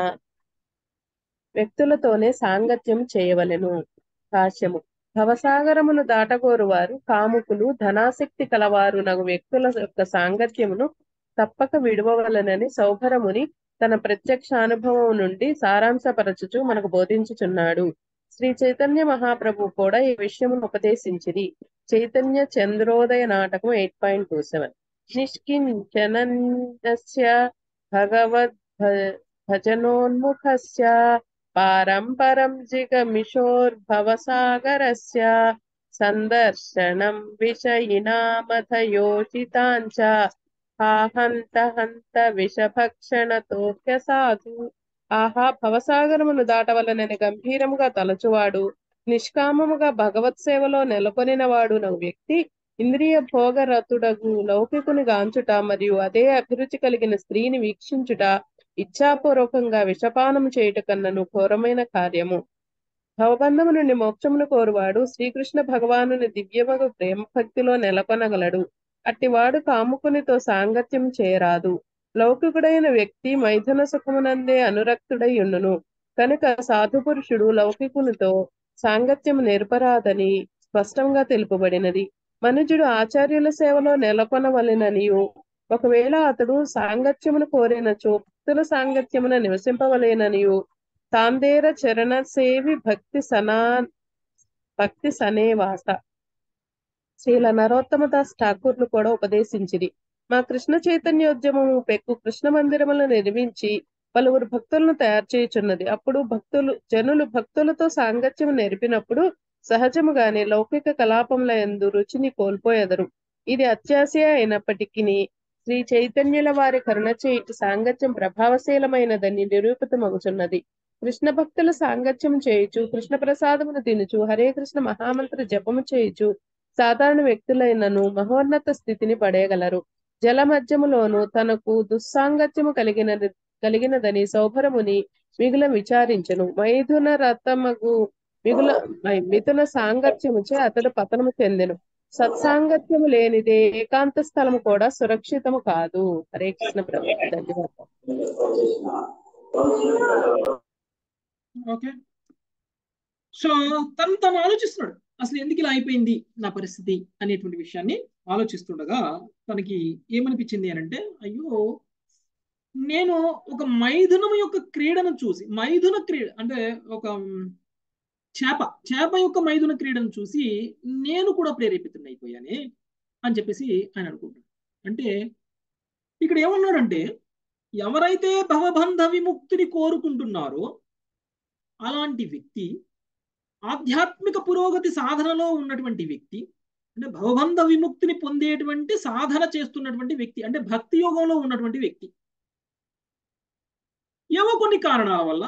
వ్యక్తులతోనే సాంగత్యం చేయవలెను భాష్యము భవసాగరమును దాటగోరు వారు కాముకులు ధనాసక్తి కలవారు నగు వ్యక్తుల యొక్క సాంగత్యమును తప్పక విడవవలనని సౌభరముని తన ప్రత్యక్ష అనుభవం నుండి సారాంశపరచుచు మనకు బోధించుచున్నాడు శ్రీ చైతన్య మహాప్రభు కూడా ఈ విషయమును ఉపదేశించిరి చైతన్య చంద్రోదయ నాటకం ఎయిట్ పాయింట్ టూ సెవెన్ నిష్కించనస్య భగవద్ భ- భజనోన్ముఖస్య పారంపరం జిగమిషోర్భవసాగరస్య సందర్శనం విషయినామథయోషితాంచ ఆహంత హంత విషభక్షణతోహ్య సాధు ఆహా భవసాగరమును దాటవలనని గంభీరముగా తలచువాడు నిష్కామముగా భగవత్ సేవలో నెలకొనినవాడు నగు వ్యక్తి ఇంద్రియ భోగరతుడగు లౌకికుని గాంచుట మరియు అదే అభిరుచి కలిగిన స్త్రీని వీక్షించుట ఇచ్ఛాపూర్వకంగా విషపానం చేయుట కన్నను ఘోరమైన కార్యము భవబంధము నుండి మోక్షమును కోరువాడు శ్రీకృష్ణ భగవానుని దివ్యమగు ప్రేమ భక్తిలో నెలకొనగలడు అట్టివాడు కాముకునితో సాంగత్యం చేయరాదు లౌకికుడైన వ్యక్తి మైథున సుఖమునందే అనురక్తుడై ఉండును కనుక సాధు పురుషుడు లౌకికునితో సాంగత్యం నేర్పరాదని స్పష్టంగా తెలుపబడినది మనుజుడు ఆచార్యుల సేవలో నెలకొనవలెననియు ఒకవేళ అతడు సాంగత్యమును కోరినచో భక్తుల సాంగత్యమున నివసింపవలేననియు తాందేర చరణ సేవి భక్తి సనా భక్తి సనేవాస శ్రీల నరోత్తమదాస్ ఠాకూర్లు కూడా ఉపదేశించిరి మా కృష్ణ చైతన్యోద్యమము పెక్కు కృష్ణ మందిరములను నిర్మించి పలువురు భక్తులను తయారు చేయుచున్నది అప్పుడు భక్తులు జనులు భక్తులతో సాంగత్యము నెరిపినప్పుడు సహజముగానే లౌకిక కలాపముల ఎందు రుచిని కోల్పోయెదరు ఇది అత్యాశయ అయినప్పటికీ శ్రీ చైతన్యుల వారి కరుణ చేయుటి సాంగత్యం ప్రభావశీలమైనదని నిరూపితమగుచున్నది కృష్ణ భక్తుల సాంగత్యం చేయుచు కృష్ణ ప్రసాదమును తినుచు హరే కృష్ణ మహామంత్ర జపము చేయుచు సాధారణ వ్యక్తులైనను మహోన్నత స్థితిని పడేయగలరు జల మధ్యములోను తనకు దుస్సాంగత్యము కలిగిన కలిగినదని సౌభరముని మిగుల విచారించను మైథున రథమగు మిగుల మై- మిథున సాంగత్యముచే అతడు పతనము చెందెను సత్సాంగత్యము లేనిదే ఏకాంత స్థలము కూడా సురక్షితము కాదు హరే కృష్ణ ప్రభు ధన్యవాదాలు ఓకే సో తను తను ఆలోచిస్తున్నాడు అసలు ఎందుకు ఇలా అయిపోయింది నా పరిస్థితి అనేటువంటి విషయాన్ని ఆలోచిస్తుండగా తనకి ఏమనిపించింది అని అంటే అయ్యో నేను ఒక మైథునం యొక్క క్రీడను చూసి మైథున క్రీడ అంటే ఒక మ్, చేప చేప యొక్క మైథున క్రీడను చూసి నేను కూడా ప్రేరేపితుడిని అయిపోయానే అని చెప్పేసి ఆయన అనుకుంటాడు అంటే ఇక్కడ ఏమన్నాడంటే ఎవరైతే భవబంధ విముక్తిని కోరుకుంటున్నారో అలాంటి వ్యక్తి ఆధ్యాత్మిక పురోగతి సాధనలో ఉన్నటువంటి వ్యక్తి అంటే భవబంధ విముక్తిని పొందేటువంటి సాధన చేస్తున్నటువంటి వ్యక్తి అంటే భక్తి యోగంలో ఉన్నటువంటి వ్యక్తి ఏవో కొన్ని కారణాల వల్ల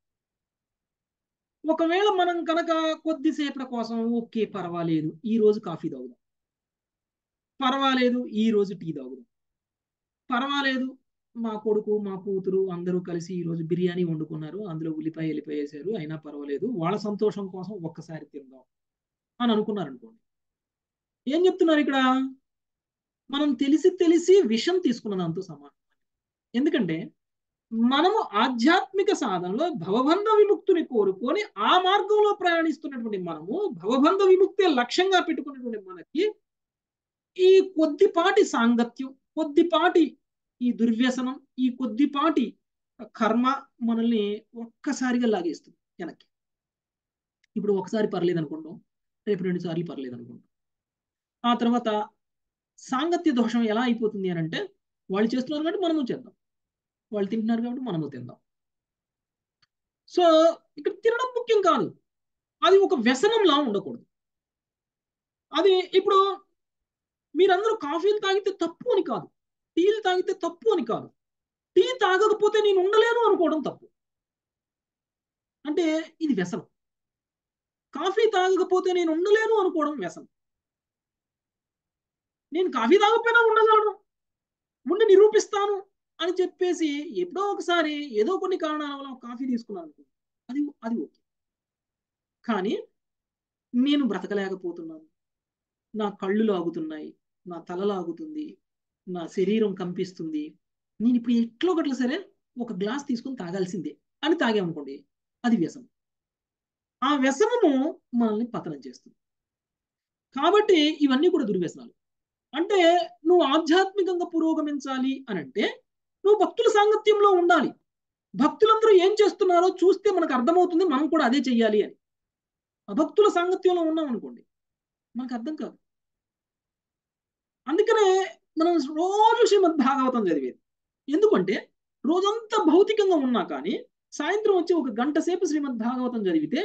ఒకవేళ మనం కనుక కొద్దిసేపటి కోసం ఓకే పర్వాలేదు ఈ రోజు కాఫీ తాగుదాం పర్వాలేదు ఈ రోజు టీ తాగుదాం పర్వాలేదు మా కొడుకు మా కూతురు అందరూ కలిసి ఈ రోజు బిర్యానీ వండుకున్నారు అందులో ఉల్లిపాయ ఎల్లిపాయ వేసారు అయినా పర్వాలేదు వాళ్ళ సంతోషం కోసం ఒక్కసారి తిందాం అని అనుకున్నారు అనుకోండి ఏం చెప్తున్నారు ఇక్కడ మనం తెలిసి తెలిసి విషం తీసుకున్న దాంతో సమానం ఎందుకంటే మనము ఆధ్యాత్మిక సాధనలో భవబంధ విముక్తిని కోరుకొని ఆ మార్గంలో ప్రయాణిస్తున్నటువంటి మనము భవబంధ విముక్తి లక్ష్యంగా పెట్టుకున్నటువంటి మనకి ఈ కొద్దిపాటి సాంగత్యం కొద్దిపాటి ఈ దుర్వ్యసనం ఈ కొద్దిపాటి కర్మ మనల్ని ఒక్కసారిగా లాగేస్తుంది వెనక్కి ఇప్పుడు ఒకసారి పర్లేదు అనుకుంటాం రేపు రెండు సార్లు పర్లేదు అనుకుంటాం ఆ తర్వాత సాంగత్య దోషం ఎలా అయిపోతుంది అని అంటే వాళ్ళు చేస్తున్నారు కాబట్టి మనము చేద్దాం వాళ్ళు తింటున్నారు కాబట్టి మనము తిందాం సో ఇక్కడ తినడం ముఖ్యం కాదు అది ఒక వ్యసనంలా ఉండకూడదు అది ఇప్పుడు మీరందరూ కాఫీలు తాగితే తప్పు అని కాదు టీలు తాగితే తప్పు అని కాదు టీ తాగకపోతే నేను ఉండలేను అనుకోవడం తప్పు అంటే ఇది వ్యసనం కాఫీ తాగకపోతే నేను ఉండలేను అనుకోవడం వ్యసనం నేను కాఫీ తాగకపోయినా ఉండగలను ఉండి నిరూపిస్తాను అని చెప్పేసి ఎప్పుడో ఒకసారి ఏదో కొన్ని కారణాల వల్ల కాఫీ తీసుకున్నాను అనుకో అది అది ఓకే కానీ నేను బ్రతకలేకపోతున్నాను నా కళ్ళు లాగుతున్నాయి నా తల లాగుతుంది నా శరీరం కంపిస్తుంది నేను ఇప్పుడు ఎట్లో గట్ల సరే ఒక గ్లాస్ తీసుకొని తాగాల్సిందే అని తాగామనుకోండి అది వ్యసనం ఆ వ్యసనము మనల్ని పతనం చేస్తుంది కాబట్టి ఇవన్నీ కూడా దుర్వ్యసనాలు అంటే నువ్వు ఆధ్యాత్మికంగా పురోగమించాలి అని అంటే నువ్వు భక్తుల సాంగత్యంలో ఉండాలి భక్తులందరూ ఏం చేస్తున్నారో చూస్తే మనకు అర్థమవుతుంది మనం కూడా అదే చెయ్యాలి అని అభక్తుల సాంగత్యంలో ఉన్నాం అనుకోండి మనకు అర్థం కాదు అందుకనే మనం రోజు శ్రీమద్ భాగవతం చదివేది ఎందుకంటే రోజంతా భౌతికంగా ఉన్నా కానీ సాయంత్రం వచ్చి ఒక గంట సేపు శ్రీమద్ భాగవతం చదివితే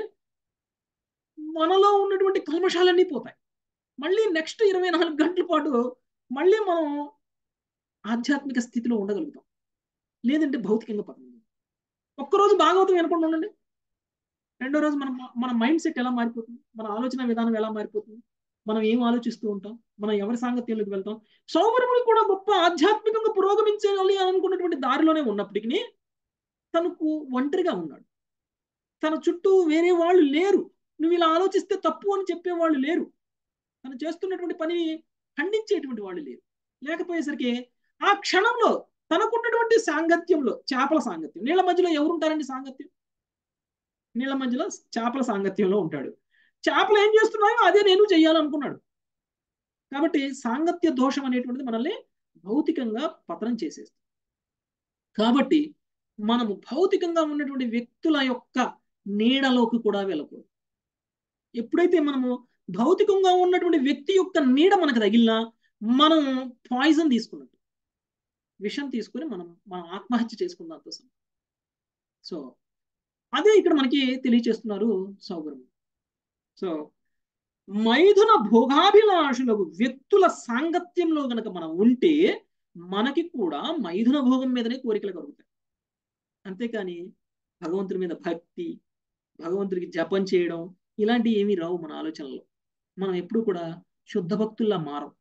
మనలో ఉన్నటువంటి కల్మషాలన్నీ పోతాయి మళ్ళీ నెక్స్ట్ ఇరవై నాలుగు గంటల పాటు మళ్ళీ మనం ఆధ్యాత్మిక స్థితిలో ఉండగలుగుతాం లేదంటే భౌతికంగా పతనం ఒక్కరోజు భాగవతం వినకుండా ఉండండి రెండో రోజు మన మన మైండ్ సెట్ ఎలా మారిపోతుంది మన ఆలోచన విధానం ఎలా మారిపోతుంది మనం ఏం ఆలోచిస్తూ ఉంటాం మనం ఎవరి సాంగత్యంలోకి వెళ్తాం సౌమరముడు కూడా గొప్ప ఆధ్యాత్మికంగా పురోగమించాలి అనుకున్నటువంటి దారిలోనే ఉన్నప్పటికీ తనకు ఒంటరిగా ఉన్నాడు తన చుట్టూ వేరే వాళ్ళు లేరు నువ్వు ఇలా ఆలోచిస్తే తప్పు అని చెప్పేవాళ్ళు లేరు తను చేస్తున్నటువంటి పని ఖండించేటువంటి వాళ్ళు లేరు లేకపోయేసరికి ఆ క్షణంలో తనకున్నటువంటి సాంగత్యంలో చేపల సాంగత్యం నీళ్ళ మధ్యలో ఎవరు ఉంటారండి సాంగత్యం నీళ్ళ మధ్యలో చేపల సాంగత్యంలో ఉంటాడు చేపలు ఏం చేస్తున్నాయో అదే నేను చెయ్యాలనుకున్నాడు కాబట్టి సాంగత్య దోషం అనేటువంటిది మనల్ని భౌతికంగా పతనం చేసేస్తుంది కాబట్టి మనము భౌతికంగా ఉన్నటువంటి వ్యక్తుల యొక్క నీడలోకి కూడా వెళ్ళకూడదు ఎప్పుడైతే మనము భౌతికంగా ఉన్నటువంటి వ్యక్తి యొక్క నీడ మనకు తగిలినా మనం పాయిజన్ తీసుకున్నట్టు విషం తీసుకుని మనం మనం ఆత్మహత్య చేసుకుందాంతో సమ సో అదే ఇక్కడ మనకి తెలియచేస్తున్నారు సౌగరం సో మైథున భోగాభిలాషులకు వ్యక్తుల సాంగత్యంలో గనక మనం ఉంటే మనకి కూడా మైథున భోగం మీదనే కోరికలు కలుగుతాయి అంతేకాని భగవంతుడి మీద భక్తి భగవంతుడికి జపం చేయడం ఇలాంటివి ఏమీ రావు మన ఆలోచనలో మనం ఎప్పుడు కూడా శుద్ధ భక్తుల్లా మారం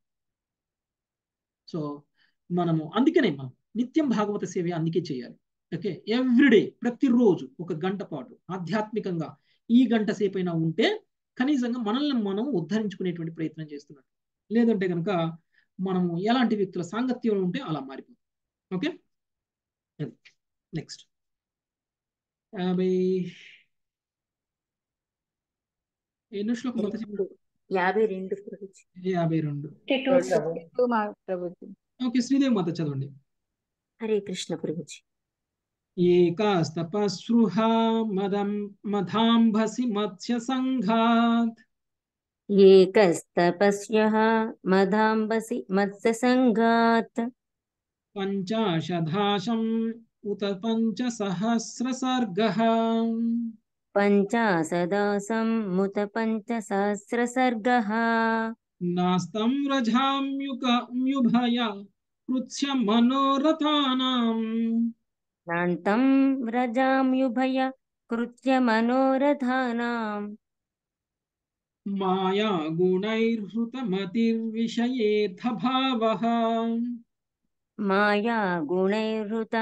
సో మనము అందుకనే మనం నిత్యం భాగవత సేవ అందుకే చేయాలి ఓకే ఎవ్రీడే ప్రతిరోజు ఒక గంట పాటు ఆధ్యాత్మికంగా ఈ గంట సేపు అయినా ఉంటే కనీసంగా మనల్ని మనం ఉద్ధరించుకునేటువంటి ప్రయత్నం చేస్తున్నాం లేదంటే కనుక మనము ఎలాంటి వ్యక్తుల సాంగత్యంలో ఉంటే అలా మారిపోతుంది ఓకే నెక్స్ట్ యాభై ఎన్నో శ్లోకం మొత్తం చెప్పండి. యాభై రెండు ప్రభుజీ యాభై రెండు ప్రభుజీ ఓకే శ్రీదేవి మాత చదవండి హరే కృష్ణ ప్రభుజీ ఏకాస్తపస్పృహ మదం మధాంభసి మత్స్య సంఘాత్ ఏకస్తపస్యః మదాంబసి మత్స్యసంగాత్ పంచాశదాశం ఉత పంచసహస్రసర్గః पञ्चाशदासं मुत पञ्चसहस्रसर्गः नास्तं व्रजाम्युभय कृत्स्य मनोरथानाम् नान्तं व्रजाम्युभय कृत्य मनोरथानाम् माया गुणैर्हृतमतिर्विषयेऽर्थभावः माया गुणैर्हृत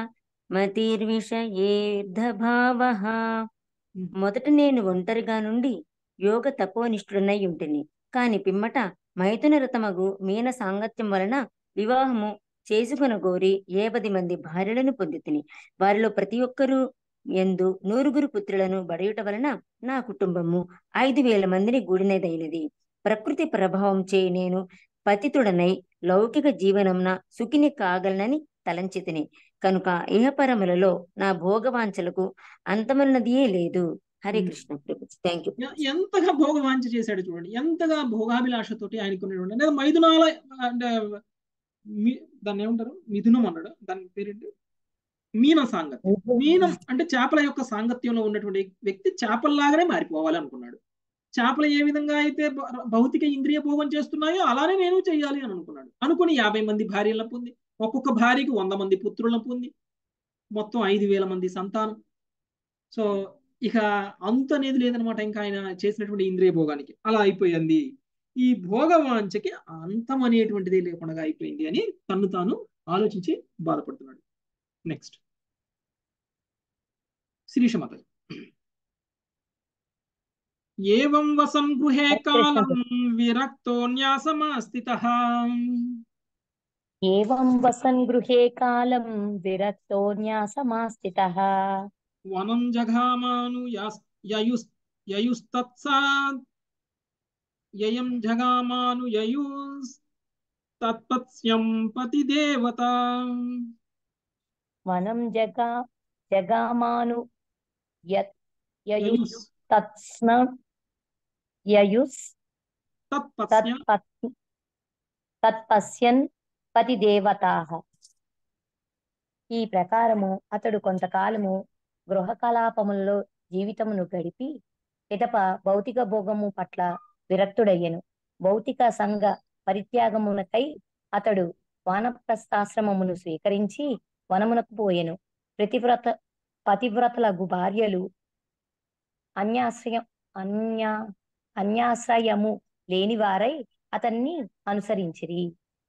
మతిర్విషయేర్ధభావః మొదట నేను ఒంటరిగా నుండి యోగ తపోనిష్ఠుడనై ఉంటిని కాని పిమ్మట మైథున రతమగు మీన సాంగత్యం వలన వివాహము చేసుకున గోరి ఏపది మంది భార్యలను పొందితిని వారిలో ప్రతి ఒక్కరూ ఎందు నూరుగురు పుత్రులను బడయుట వలన నా కుటుంబము ఐదు వేల మందిని గూడినదైనది ప్రకృతి ప్రభావం చే నేను పతితుడనై లౌకిక జీవనంన సుఖిని కాగలనని తలంచితిని కనుక ఇహపరములలో నా భోగవాంఛలకు అంతమన్నదియే లేదు హరే కృష్ణ ప్రభు థ్యాంక్ యూ ఎ- ఎంతగా భోగవాంఛ చేశాడు చూడండి ఎంతగా భోగాభిలాషతోటి ఆయనకు ఉన్నటువంటి అంటే మైథునాల అంటే మీ- దాన్ని ఏమంటారు మిథునం అన్నాడు దాని పేరేంటి మీన సాంగత్యం మీనం అంటే చేపల యొక్క సాంగత్యంలో ఉన్నటువంటి వ్యక్తి చేపల్లాగానే మారిపోవాలి అనుకున్నాడు చేపలు ఏ విధంగా అయితే భ- భౌతిక ఇంద్రియ భోగం చేస్తున్నాయో అలానే నేను చేయాలి అని అనుకున్నాడు అనుకుని యాభై మంది భార్యలను పొంది ఒక్కొక్క భార్యకి వంద మంది పుత్రులను పొంది మొత్తం ఐదు వేల మంది సంతానం సో ఇక అంత అనేది లేదనమాట ఇంకా ఆయన చేసినటువంటి ఇంద్రియ భోగానికి అలా అయిపోయింది ఈ భోగవాంఛకి అంతం అనేటువంటిది లేకుండా అయిపోయింది అని తన్ను తాను ఆలోచించి బాధపడుతున్నాడు నెక్స్ట్ శిరీషమాత ఏవం వసం గృహే కాలం విరక్తో న్యాసమాస్థితః ఏవం వసన్ గృహే కాలం విరక్తో న్యాసమాస్థితః వనం జఘామాను యాస్- యయుస్ యయుస్తత్సా యయం జగామాను యయుస్ తత్పత్స్యం పతిదేవత వనం జగా జగామాను యత్ యయుస్ యయుస్ తత్స్న యయుస్ తత్పత్స్య తత్పత్ తత్పశ్యన్ పతిదేవతాః ఈ ప్రకారము అతడు కొంతకాలము గృహ కలాపములలో జీవితమును గడిపి పిదప భౌతిక భోగము పట్ల విరక్తుడయ్యెను భౌతిక సంఘ పరిత్యాగమునకై అతడు వానప్రస్థాశ్రమమును స్వీకరించి వనమునకు పోయెను ప్రతివ్రత పతివ్రతలగు భార్యలు అన్యాశ్రయం అన్యా అన్యాశ్రయము లేనివారై అతన్ని అనుసరించిరి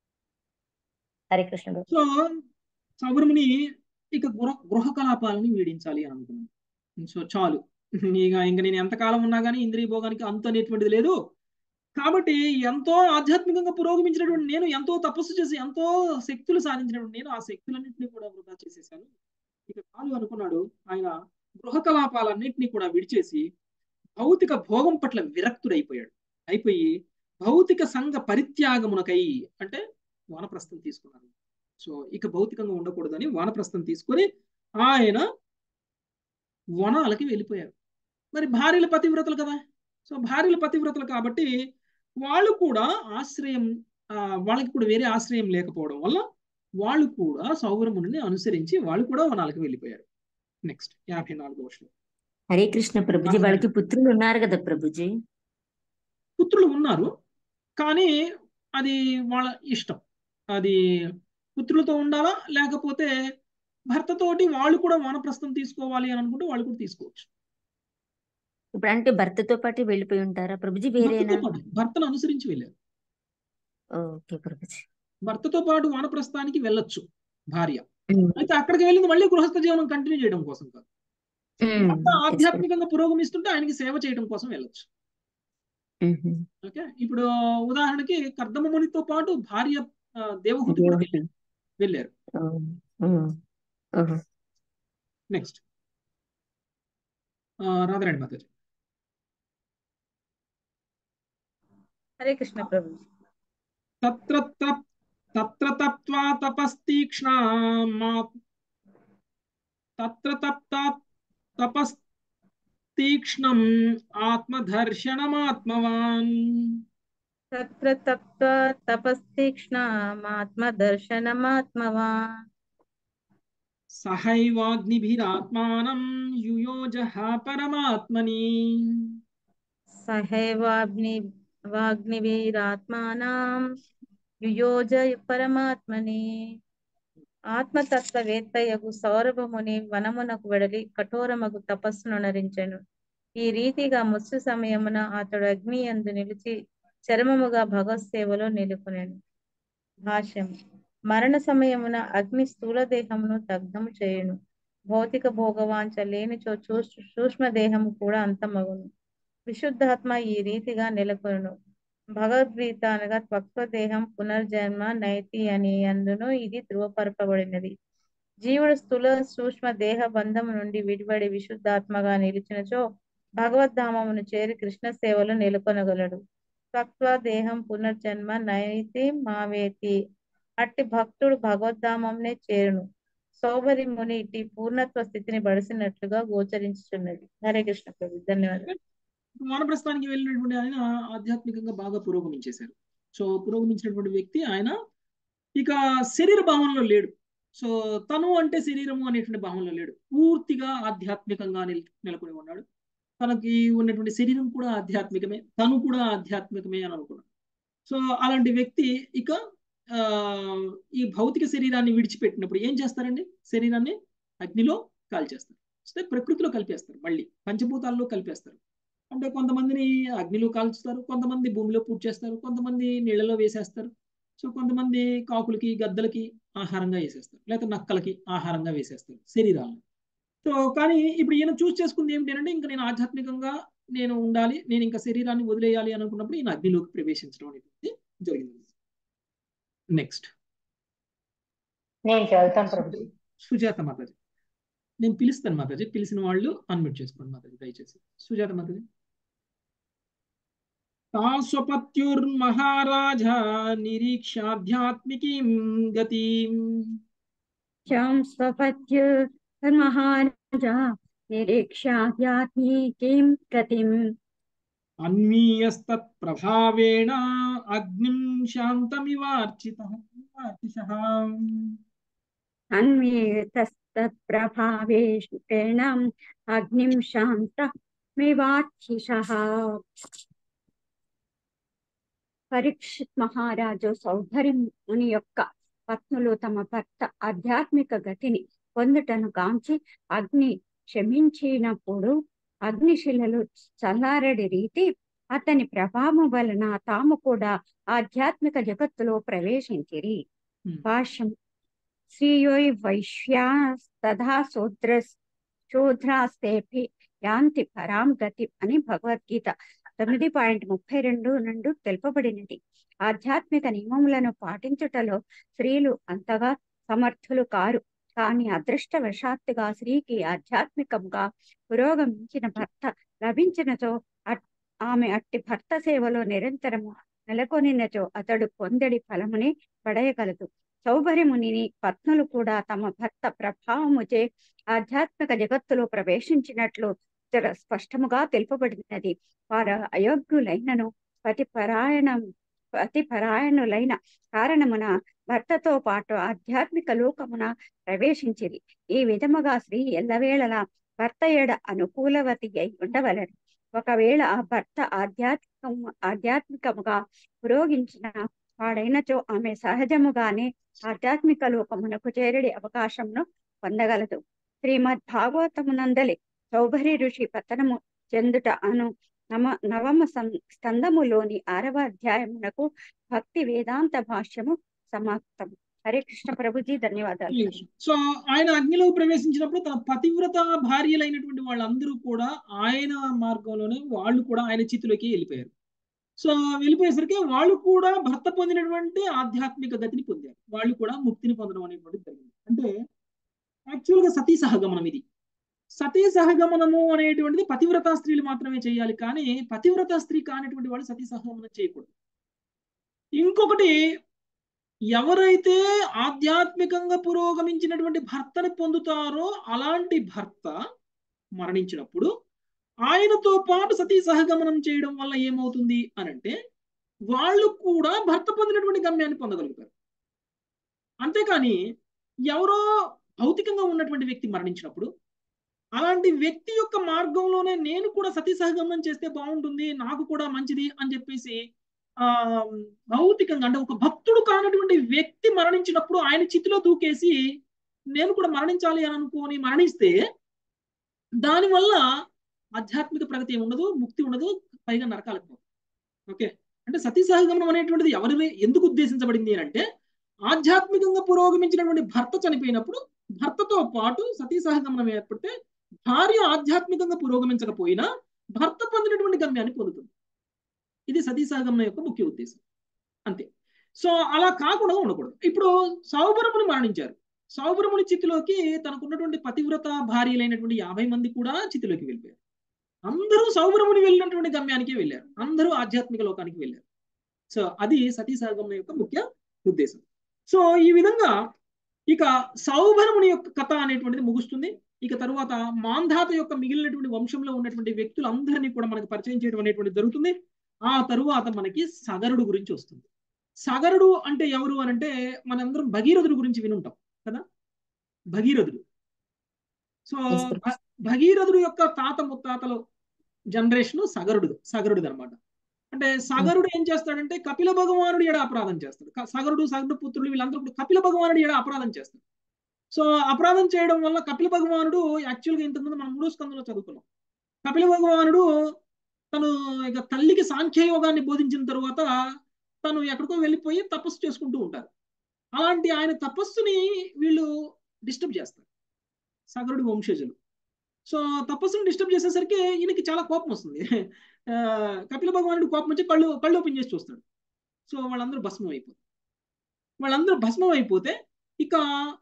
హరే కృష్ణుడు సో సౌరముని ఇక గృహ గృహ కలాపాలని వీడించాలి అని అనుకున్నాను సో చాలు ఇక ఇంక నేను ఎంతకాలం ఉన్నా కానీ ఇంద్రియ భోగానికి అంత అనేటువంటిది లేదు కాబట్టి ఎంతో ఆధ్యాత్మికంగా పురోగమించినటువంటి నేను ఎంతో తపస్సు చేసి ఎంతో శక్తులు సాధించినటువంటి నేను ఆ శక్తులన్నింటినీ కూడా వృధా చేసేసాను ఇక చాలు అనుకున్నాడు ఆయన గృహ కలాపాలన్నింటినీ కూడా విడిచేసి భౌతిక భోగం పట్ల విరక్తుడైపోయాడు అయిపోయి భౌతిక సంఘ పరిత్యాగమునకై అంటే వానప్రస్థం తీసుకున్నారు సో ఇక భౌతికంగా ఉండకూడదని వానప్రస్థం తీసుకొని ఆయన వనాలకి వెళ్ళిపోయారు మరి భార్యల పతివ్రతలు కదా సో భార్యల పతివ్రతలు కాబట్టి వాళ్ళు కూడా ఆశ్రయం ఆ, వాళ్ళకి కూడా వేరే ఆశ్రయం లేకపోవడం వల్ల వాళ్ళు కూడా సౌరముని అనుసరించి వాళ్ళు కూడా వనాలకు వెళ్ళిపోయారు నెక్స్ట్ యాభై నాలుగో శ్లోకం హరే కృష్ణ ప్రభుజీ వాళ్ళకి పుత్రులు ఉన్నారు కదా ప్రభుజీ పుత్రులు ఉన్నారు కానీ అది వాళ్ళ ఇష్టం అది పుత్రులతో ఉండాలా లేకపోతే భర్తతోటి వాళ్ళు కూడా వానప్రస్థం తీసుకోవాలి అని అనుకుంటే వాళ్ళు కూడా తీసుకోవచ్చు ఇప్పుడు అంటే భర్తతో పాటు వెళ్ళిపోయి ఉంటారా ప్రభుజీ వేరేనా భర్తతో పాటు భర్తను అనుసరించి వెళ్ళారు ఓకే ప్రభుజీ భర్తతో పాటు వానప్రస్థానికి వెళ్ళొచ్చు భార్య ఉమ్, అయితే అక్కడికి వెళ్ళింది మళ్ళీ గృహస్థ జీవనం కంటిన్యూ చేయడం కోసం కాదు ఉమ్, భర్త yes, ఆధ్యాత్మికంగా పురోగమిస్తుంటే ఆయనకి సేవ చేయడం కోసం వెళ్ళొచ్చు ఉహు. ఓకే ఇప్పుడు ఉదాహరణకి కర్దమ మునితో పాటు భార్య ఆ, దేవహూతి కూడా దేవహూతి. వెళ్ళారు ఓ, ఓ, ఓహో. నెక్స్ట్ రాధారాణి మాతాజీ హరే కృష్ణ ప్రభు తత్ర తప్- తత్ర తప్త్వా తపస్తీక్ష్ణా మా తత్ర తప్తా తపస్తీక్ష్ణం ఆత్మదర్శనమాత్మవాన్ తత్ర తప్త తపస్తీక్ష్ణమాత్మదర్శనమాత్మవా సహైవాగ్నిభిరాత్మానం యుయోజ పరమాత్మని సహైవాగ్ని వాగ్నివీరాత్మానాం యుయోజ పరమాత్మని ఆత్మతత్వవేత్తయగు సౌరభముని వనమునకు వెడలి కఠోరమగు తపస్సును నరించెను ఈ రీతిగా ముస్సు సమయమున అతడు అగ్ని యందు నిలిచి చరమముగా భగవత్ సేవలో నిలుపునేను భాష్యం మరణ సమయమున అగ్ని స్థూల దేహమును దగ్ధము చేయును భౌతిక భోగవాంఛ లేనిచో చూ- సూక్ష్మ దేహము కూడా అంతమగును విశుద్ధాత్మ ఈ రీతిగా నెలకొను భగవద్గీత అనగా త్వక్వ దేహం పునర్జన్మ నైతి అని అందును ఇది ధృవపరపబడినది జీవుడు స్థూల సూక్ష్మ దేహ బంధము నుండి విడిపడి విశుద్ధాత్మగా నిలిచినచో భగవద్ధామమును చేరి కృష్ణ సేవలో నెలకొనగలడు త్వక్వ దేహం పునర్జన్మ నైతి మావేతి అట్టి భక్తుడు భగవద్ధామంనే చేరును సౌబరి ముని ఇట్టి పూర్ణత్వ స్థితిని బడిసినట్లుగా గోచరించుచున్నది హరే కృష్ణ ప్రభు ధన్యవాదాలు వానప్రస్థానికి వెళ్ళినటువంటి ఆయన ఆధ్యాత్మికంగా బాగా పురోగమించేశారు సో పురోగమించినటువంటి వ్యక్తి ఆయన ఇక శరీర భావంలో లేడు సో తను అంటే శరీరము అనేటువంటి భావంలో లేడు పూర్తిగా ఆధ్యాత్మికంగా నిల్ నెలకొని ఉన్నాడు తనకి ఉన్నటువంటి శరీరం కూడా ఆధ్యాత్మికమే తను కూడా ఆధ్యాత్మికమే అని అనుకున్నాడు సో అలాంటి వ్యక్తి ఇక ఆ ఈ భౌతిక శరీరాన్ని విడిచిపెట్టినప్పుడు ఏం చేస్తారండి శరీరాన్ని అగ్నిలో కాల్చేస్తారు అంటే ప్రకృతిలో కలిపేస్తారు మళ్ళీ పంచభూతాల్లో కలిపేస్తారు అంటే కొంతమందిని అగ్నిలో కాల్చుతారు కొంతమంది భూమిలో పూజ చేస్తారు కొంతమంది నీళ్ళలో వేసేస్తారు సో కొంతమంది కాకులకి గద్దలకి ఆహారంగా వేసేస్తారు లేకపోతే నక్కలకి ఆహారంగా వేసేస్తారు శరీరాలను సో కానీ ఇప్పుడు ఈయన చూస్ చేసుకుంది ఏమిటి అంటే ఇంకా నేను ఆధ్యాత్మికంగా నేను ఉండాలి నేను ఇంకా శరీరాన్ని వదిలేయాలి అనుకున్నప్పుడు ఈయన అగ్నిలోకి ప్రవేశించడం అనేది జరిగింది నెక్స్ట్ నేను చదువుతాను ప్రభుజీ సుజాత మాతాజీ నేను పిలుస్తాను మాతాజీ పిలిచిన వాళ్ళు అన్మ్యూట్ చేసుకోండి మాతాజీ దయచేసి సుజాత మాతాజీ తాస్వపత్యుర్మహారాజా నిరీక్షాధ్యాత్మికీం గతిం శ్యాం స్వపత్యుర్మహారాజా నిరీక్షాధ్యాత్మికీం గతిం అన్వీయస్తత్ ప్రభావేణ అగ్నిం శాంతమివార్చిత వార్చిషః అన్వేతస్తత్ప్రభావేణ అగ్నిం శాంతమివార్చిషః పరీక్షిత్ మహారాజు సౌధరి ముని యొక్క పత్నులు తమ భర్త ఆధ్యాత్మిక గతిని పొందుటను గాంచి అగ్ని శమించినప్పుడు అగ్నిశిలలు చల్లారడి రీతి అతని ప్రభావం వలన తాము కూడా ఆధ్యాత్మిక జగత్తులో ప్రవేశించిరి భాష్యం శ్రీయోయ్ వైశ్యాస్తథా శూద్ర శూద్రాస్తేపి యాంతి పరాం గతి అని భగవద్గీత తొమ్మిది పాయింట్ ముప్పై రెండు నుండి తెలుపబడినది ఆధ్యాత్మిక నియమములను పాటించుటలో స్త్రీలు అంతగా సమర్థులు కారు కానీ అదృష్టవశాత్తుగా స్త్రీకి ఆధ్యాత్మికంగా పురోగమించిన భర్త లభించినచో అట్- ఆమె అట్టి భర్త సేవలో నిరంతరము నెలకొనినచో అతడు పొందడి ఫలముని పడయగలదు సౌభరి మునిని పత్నులు కూడా తమ భర్త ప్రభావముచే ఆధ్యాత్మిక జగత్తులో ప్రవేశించినట్లు ఇక్కడ స్పష్టముగా తెలుపబడినది వారు అయోగ్యులైనను పతి పరాయణం పతి పరాయణులైన కారణమున భర్తతో పాటు ఆధ్యాత్మిక లోకమున ప్రవేశించిరి ఈ విధముగా స్త్రీ ఎల్లవేళలా భర్త ఏడ అనుకూలవతి అయి ఉండవలెను ఒకవేళ ఆ భర్త ఆధ్యాత్మికం ఆధ్యాత్మికముగా పురోగించిన వాడైనచో ఆమె సహజముగానే ఆధ్యాత్మిక లోకమునకు చేరడి అవకాశంను పొందగలదు శ్రీమద్ భాగవతమునందలి సౌభరి ఋషి పతనము చెందుట అను నమ నవమ సం- స్కందములోని ఆరవ అధ్యాయమునకు భక్తి వేదాంత భాష్యము సమాప్తం హరే కృష్ణ ప్రభుజీ ధన్యవాదాలు సో ఆయన అగ్నిలో ప్రవేశించినప్పుడు తన పతివ్రత భార్యలైనటువంటి వాళ్ళందరూ కూడా ఆయన మార్గంలోనే వాళ్ళు కూడా ఆయన చిత్తులోకి వెళ్ళిపోయారు సో వెళ్ళిపోయేసరికి వాళ్ళు కూడా భర్త పొందినటువంటి ఆధ్యాత్మిక గతిని పొందారు వాళ్ళు కూడా ముక్తిని పొందడం అనేటువంటిది జరిగింది అంటే యాక్చువల్గా సతీ సహగమనం ఇది సతీ సహగమనము అనేటువంటిది పతివ్రత స్త్రీలు మాత్రమే చేయాలి కానీ పతివ్రత స్త్రీ కానిటువంటి వాళ్ళు సతీ సహగమనం చేయకూడదు ఇంకొకటి ఎవరైతే ఆధ్యాత్మికంగా పురోగమించినటువంటి భర్తని పొందుతారో అలాంటి భర్త మరణించినప్పుడు ఆయనతో పాటు సతీ సహగమనం చేయడం వల్ల ఏమవుతుంది అని అంటే వాళ్ళు కూడా భర్త పొందినటువంటి గమ్యాన్ని పొందగలుగుతారు అంతేకాని ఎవరో భౌతికంగా ఉన్నటువంటి వ్యక్తి మరణించినప్పుడు అలాంటి వ్యక్తి యొక్క మార్గంలోనే నేను కూడా సతీ సహగమనం చేస్తే బాగుంటుంది నాకు కూడా మంచిది అని చెప్పేసి ఆ భౌతికంగా అంటే ఒక భక్తుడు కానటువంటి వ్యక్తి మరణించినప్పుడు ఆయన చితిలో దూకేసి నేను కూడా మరణించాలి అని అనుకోని మరణిస్తే దానివల్ల ఆధ్యాత్మిక ప్రగతి ఏమి ఉండదు ముక్తి ఉండదు పైగా నరకాలకు పోదు ఓకే అంటే సతీ సహగమనం అనేటువంటిది ఎవరి ఎందుకు ఉద్దేశించబడింది అని అంటే ఆధ్యాత్మికంగా పురోగమించినటువంటి భర్త చనిపోయినప్పుడు భర్తతో పాటు సతీ సహగమనం ఏర్పడితే భార్య ఆధ్యాత్మికంగా పురోగమించకపోయినా భర్త పొందినటువంటి గమ్యాన్ని పొందుతుంది ఇది సతీ సహగమనం యొక్క ముఖ్య ఉద్దేశం అంతే సో అలా కాకుండా ఉండకూడదు ఇప్పుడు సౌబరముని మరణించారు సౌబరముని చితిలోకి తనకున్నటువంటి పతివ్రత భార్యలైనటువంటి యాభై మంది కూడా చితిలోకి వెళ్ళిపోయారు అందరూ సౌబరముని వెళ్ళినటువంటి గమ్యానికి వెళ్ళారు అందరూ ఆధ్యాత్మిక లోకానికి వెళ్ళారు సో అది సతీ సహగమనం యొక్క ముఖ్య ఉద్దేశం సో ఈ విధంగా ఇక సౌభరముని యొక్క కథ అనేటువంటిది ముగుస్తుంది ఇక తరువాత మాంధాత యొక్క మిగిలినటువంటి వంశంలో ఉన్నటువంటి వ్యక్తులందరినీ కూడా మనకు పరిచయం చేయడం అనేటువంటి జరుగుతుంది ఆ తరువాత మనకి సగరుడు గురించి వస్తుంది సగరుడు అంటే ఎవరు అని అంటే మనందరం భగీరథుడు గురించి వినుంటాం కదా భగీరథుడు సో భగీరథుడు యొక్క తాత ముత్తాతల జనరేషన్ సగరుడు సగరుడు అనమాట అంటే సగరుడు ఏం చేస్తాడంటే కపిల భగవానుడు ఎడ అపరాధం చేస్తాడు సగరుడు సగరుడు పుత్రుడు వీళ్ళందరూ కూడా కపిల భగవానుడు ఎడ అపరాధం చేస్తాడు సో అపరాధం చేయడం వల్ల కపిల భగవానుడు యాక్చువల్గా ఇంతకుముందు మనం మూడో స్కందంలో చదువుకున్నాం కపిల భగవానుడు తను ఇక తల్లికి సాంఖ్యయోగాన్ని బోధించిన తరువాత తను ఎక్కడికో వెళ్ళిపోయి తపస్సు చేసుకుంటూ ఉంటారు అలాంటి ఆయన తపస్సుని వీళ్ళు డిస్టర్బ్ చేస్తారు సగరుడి వంశజులు సో తపస్సును డిస్టర్బ్ చేసేసరికి ఈయనకి చాలా కోపం వస్తుంది కపిల భగవానుడు కోపం వచ్చి కళ్ళు కళ్ళు ఓపెన్ చేసి చూస్తాడు సో వాళ్ళందరూ భస్మం అయిపోతారు వాళ్ళందరూ భస్మం అయిపోతే ఇక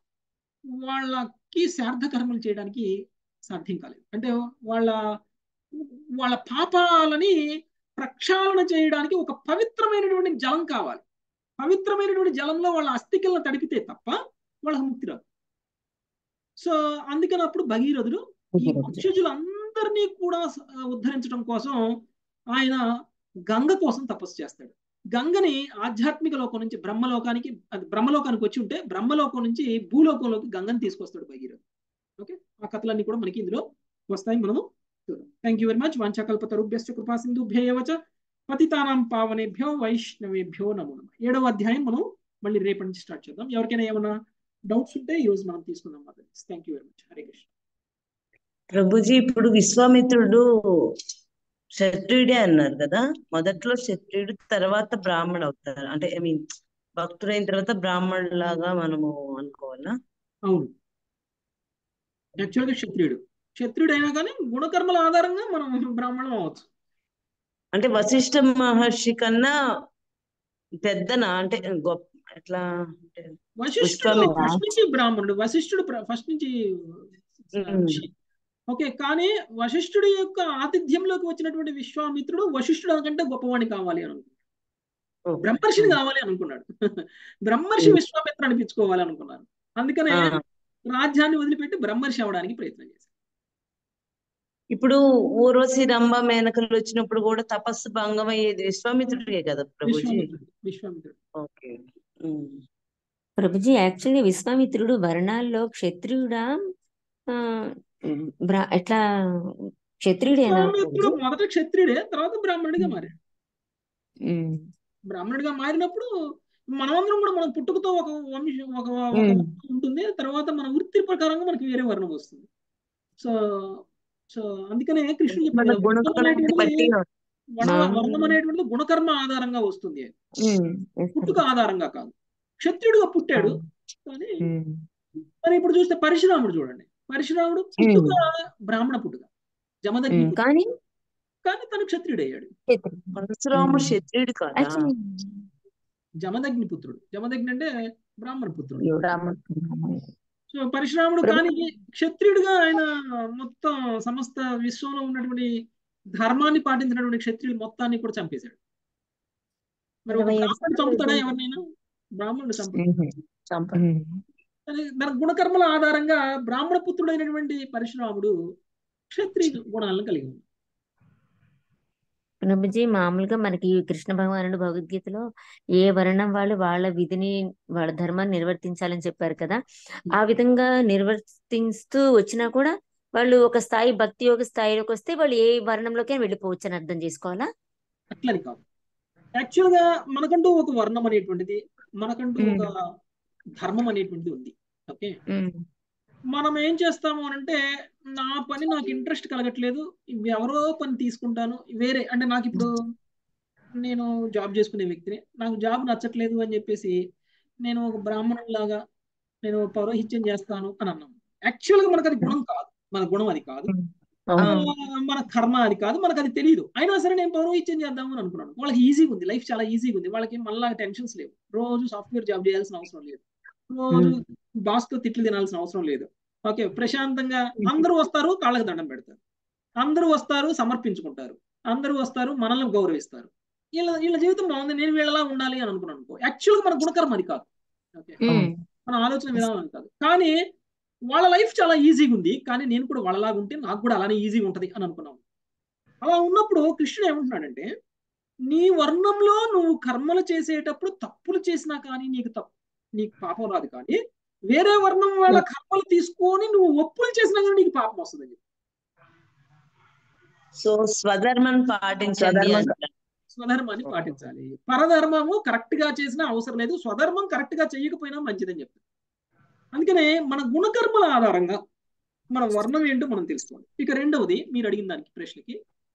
వాళ్ళకి శ్రాద్ధ కర్మలు చేయడానికి సాధ్యం కాలేదు అంటే వాళ్ళ వాళ్ళ పాపాలని ప్రక్షాళన చేయడానికి ఒక పవిత్రమైనటువంటి జలం కావాలి పవిత్రమైనటువంటి జలంలో వాళ్ళ అస్థికలను తడిపితే తప్ప వాళ్ళకి ముక్తి రాదు సో అందుకని అప్పుడు భగీరథుడు ఈ వంశజులందరినీ కూడా ఉద్ధరించడం కోసం ఆయన గంగ కోసం తపస్సు చేస్తాడు గంగని ఆధ్యాత్మిక లోకం నుంచి బ్రహ్మలోకానికి అది బ్రహ్మలోకానికి వచ్చి ఉంటే బ్రహ్మలోకం నుంచి భూలోకంలోకి గంగని తీసుకొస్తాడు భగీరథుడు ఓకే ఆ కథలన్నీ కూడా మనకి ఇందులో వస్తాయి మనము చూద్దాం థ్యాంక్ యూ వెరీ మచ్ వాంఛాకల్పతరుభ్యశ్చ కృపా సింధుభ్యేయవచ పతితానాం పావనేభ్యో వైష్ణవేభ్యో నమో నమ ఏడవ అధ్యాయం మనం మళ్ళీ రేపటి నుంచి స్టార్ట్ చేద్దాం ఎవరికైనా ఏమైనా డౌట్స్ ఉంటే ఈ రోజు మనం తీసుకుందాం thank you very much Hare Krishna ప్రభుజీ ఇప్పుడు విశ్వామిత్రుడు క్షత్రియుడే అన్నారు కదా మొదట్లో క్షత్రియుడు తర్వాత బ్రాహ్మణుడు అవుతారు అంటే ఐ మీన్ భక్తుడైన తర్వాత బ్రాహ్మణుడు లాగా మనము అనుకోవాలా అవును యాక్చువల్గా క్షత్రియుడు క్షత్రియుడు అయినా కానీ గుణకర్మల ఆధారంగా మనం బ్రాహ్మణం అవ్వచ్చు అంటే వశిష్ఠ మహర్షి కన్నా పెద్దనా అంటే గొప్ప ఎట్లా అంటే వశిష్ఠుడు ఫస్ట్ నుంచి బ్రాహ్మణుడు వశిష్ఠుడు ఫస్ట్ నుంచి ఓకే కానీ వశిష్ఠుడి యొక్క ఆతిథ్యంలోకి వచ్చినటువంటి విశ్వామిత్రుడు వశిష్ఠుడు కంటే గొప్పవాణి కావాలి అని అనుకున్నాడు బ్రహ్మర్షిని కావాలి అనుకున్నాడు బ్రహ్మర్షి విశ్వామిత్ర అనిపించుకోవాలి అనుకున్నారు అందుకనే రాజ్యాన్ని వదిలిపెట్టి బ్రహ్మర్షి అవడానికి ప్రయత్నం చేశారు ఇప్పుడు ఊర్వశి రంభ మేనకలు వచ్చినప్పుడు కూడా తపస్సు భంగం అయ్యేది విశ్వామిత్రుడికే కదా ప్రభుజీ విశ్వామిత్రుడు ఓకే ప్రభుజీ యాక్చువల్లీ విశ్వామిత్రుడు వర్ణాల్లో క్షత్రియుడా ఎట్లా క్షత్రియుడేనా విశ్వామిత్రుడు మొదట క్షత్రియుడే తర్వాత బ్రాహ్మణుడిగా మారాడు బ్రాహ్మణుడిగా మారినప్పుడు మనమందరం కూడా మనం పుట్టుకతో ఒక వంశం ఒక ఉంటుంది తర్వాత మన వృత్తి ప్రకారంగా మనకి వేరే వర్ణం వస్తుంది సో సో అందుకనే కృష్ణుడు చెప్పాడు వర్ణం అనేటువంటిది గుణకర్మ ఆధారంగా వస్తుంది పుట్టుక ఆధారంగా కాదు క్షత్రియుడుగా పుట్టాడు కానీ మరి ఇప్పుడు చూస్తే పరశురాముడు చూడండి పరశురాముడు పుట్టుక బ్రాహ్మణ పుట్టుక జమదగ్ని కానీ కానీ తను క్షత్రియుడు అయ్యాడు పరశురాముడు క్షత్రియుడు కాదా జమదగ్ని పుత్రుడు జమదగ్ని అంటే బ్రాహ్మణ పుత్రుడు సో పరశురాముడు కానీ క్షత్రియుడిగా ఆయన మొత్తం సమస్త విశ్వంలో ఉన్నటువంటి ధర్మాన్ని పాటించినటువంటి క్షత్రియుడు మొత్తాన్ని కూడా చంపేశాడు మరి ఒక బ్రాహ్మణుడు చంపుతాడా ఎవరినైనా బ్రాహ్మణుడు చంపుతాడు దాని గుణకర్మల ఆధారంగా బ్రాహ్మణ పుత్రుడైనటువంటి పరశురాముడు క్షత్రియ గుణాలను కలిగి ఉంది ప్రభుజీ మామూలుగా మనకి కృష్ణ భగవానుడు భగవద్గీతలో ఏ వర్ణం వాళ్ళు వాళ్ళ విధిని వాళ్ళ ధర్మాన్ని నిర్వర్తించాలని చెప్పారు కదా ఆ విధంగా నిర్వర్తిస్తూ వచ్చినా కూడా వాళ్ళు ఒక స్థాయి భక్తి యోగ స్థాయిలోకి వస్తే వాళ్ళు ఏ వర్ణంలోకి వెళ్ళిపోవచ్చు అని అర్థం చేసుకోవాలా అట్లని కాదు యాక్చువల్ గా మనకంటూ ఒక వర్ణం అనేటువంటిది మనకంటూ ఒక ధర్మం అనేటువంటిది ఉంది ఓకే ఉమ్, మనం ఏం చేస్తాము అని అంటే నా పని నాకు ఇంట్రెస్ట్ కలగట్లేదు ఎవరో పని తీసుకుంటాను వేరే అంటే నాకు ఇప్పుడు నేను జాబ్ చేసుకునే వ్యక్తిని నాకు జాబ్ నచ్చట్లేదు అని చెప్పేసి నేను ఒక బ్రాహ్మణులాగా నేను పౌరోహిత్యం చేస్తాను అని అన్నాము యాక్చువల్ గా మనకు అది గుణం కాదు మన గుణం అది కాదు ఆ, అవును మన కర్మ అది కాదు మనకు అది తెలియదు అయినా సరే నేను పౌరోహిత్యం చేద్దాము అని అనుకున్నాను వాళ్ళకి ఈజీగా ఉంది లైఫ్ చాలా ఈజీగా ఉంది వాళ్ళకి మళ్ళా టెన్షన్స్ లేవు రోజు సాఫ్ట్వేర్ జాబ్ చేయాల్సిన అవసరం లేదు రోజు బాస్ తో తిట్లు తినాల్సిన అవసరం లేదు ఓకే ప్రశాంతంగా అందరూ వస్తారు కాళ్ళకి దండం పెడతారు అందరూ వస్తారు సమర్పించుకుంటారు అందరూ వస్తారు మనల్ని గౌరవిస్తారు వీళ్ళ వీళ్ళ జీవితం బాగుంది నేను వీళ్ళలా ఉండాలి అని అనుకున్నాను అనుకో యాక్చువల్గా మన గుణకర్మ అది కాదు ఓకే ఉమ్, మన ఆలోచన విధానం అది కాదు కానీ వాళ్ళ లైఫ్ చాలా ఈజీగా ఉంది కానీ నేను కూడా వాళ్ళలాగా ఉంటే నాకు కూడా అలానే ఈజీగా ఉంటది అని అనుకున్నాను అలా ఉన్నప్పుడు కృష్ణుడు ఏమంటున్నాడంటే నీ వర్ణంలో నువ్వు కర్మలు చేసేటప్పుడు తప్పులు చేసినా కానీ నీకు తప్పు నీకు పాపం రాదు కానీ వేరే వర్ణం వాళ్ళ కర్మలు తీసుకొని నువ్వు ఒప్పులు చేసినా కానీ నీకు పాపం వస్తుంది సో స్వధర్మం పాటించండి స్వధర్మం అంటారు. స్వధర్మాన్ని పాటించాలి పరధర్మము కరెక్ట్ గా చేసినా అవసరం లేదు స్వధర్మం కరెక్ట్ గా చేయకపోయినా మంచిదని చెప్తారు అందుకనే మన గుణకర్మల ఆధారంగా మన వర్ణం ఏంటో మనం తెలుసుకోవాలి ఇక రెండవది మీరు అడిగిన దానికి ప్రశ్నకి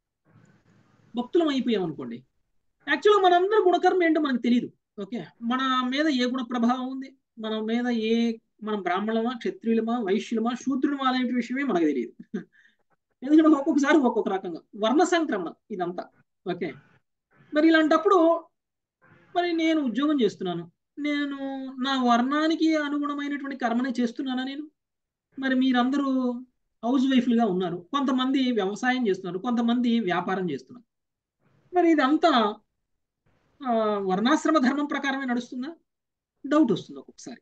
భక్తులం అయిపోయాం అనుకోండి యాక్చువల్గా మనందరి గుణకర్మ ఏంటో మనకు తెలియదు ఓకే మన మీద ఏ గుణ ప్రభావం ఉంది మన మీద ఏ మనం బ్రాహ్మణమా క్షత్రియులమా వైశ్యులమా శూద్రులమా అనే విషయమే మనకు తెలియదు ఎందుకంటే ఒక్కొక్కసారి ఒక్కొక్క రకంగా వర్ణ సంక్రమణ ఇదంతా ఓకే మరి ఇలాంటప్పుడు మరి నేను ఉద్యోగం చేస్తున్నాను నేను నా వర్ణానికి అనుగుణమైనటువంటి కర్మనే చేస్తున్నానా నేను మరి మీరందరూ హౌస్ వైఫ్లుగా ఉన్నారు కొంతమంది వ్యవసాయం చేస్తున్నారు కొంతమంది వ్యాపారం చేస్తున్నారు మరి ఇదంతా ఆ, వర్ణాశ్రమ ధర్మం ప్రకారమే నడుస్తుందా డౌట్ వస్తుంది ఒక్కొక్కసారి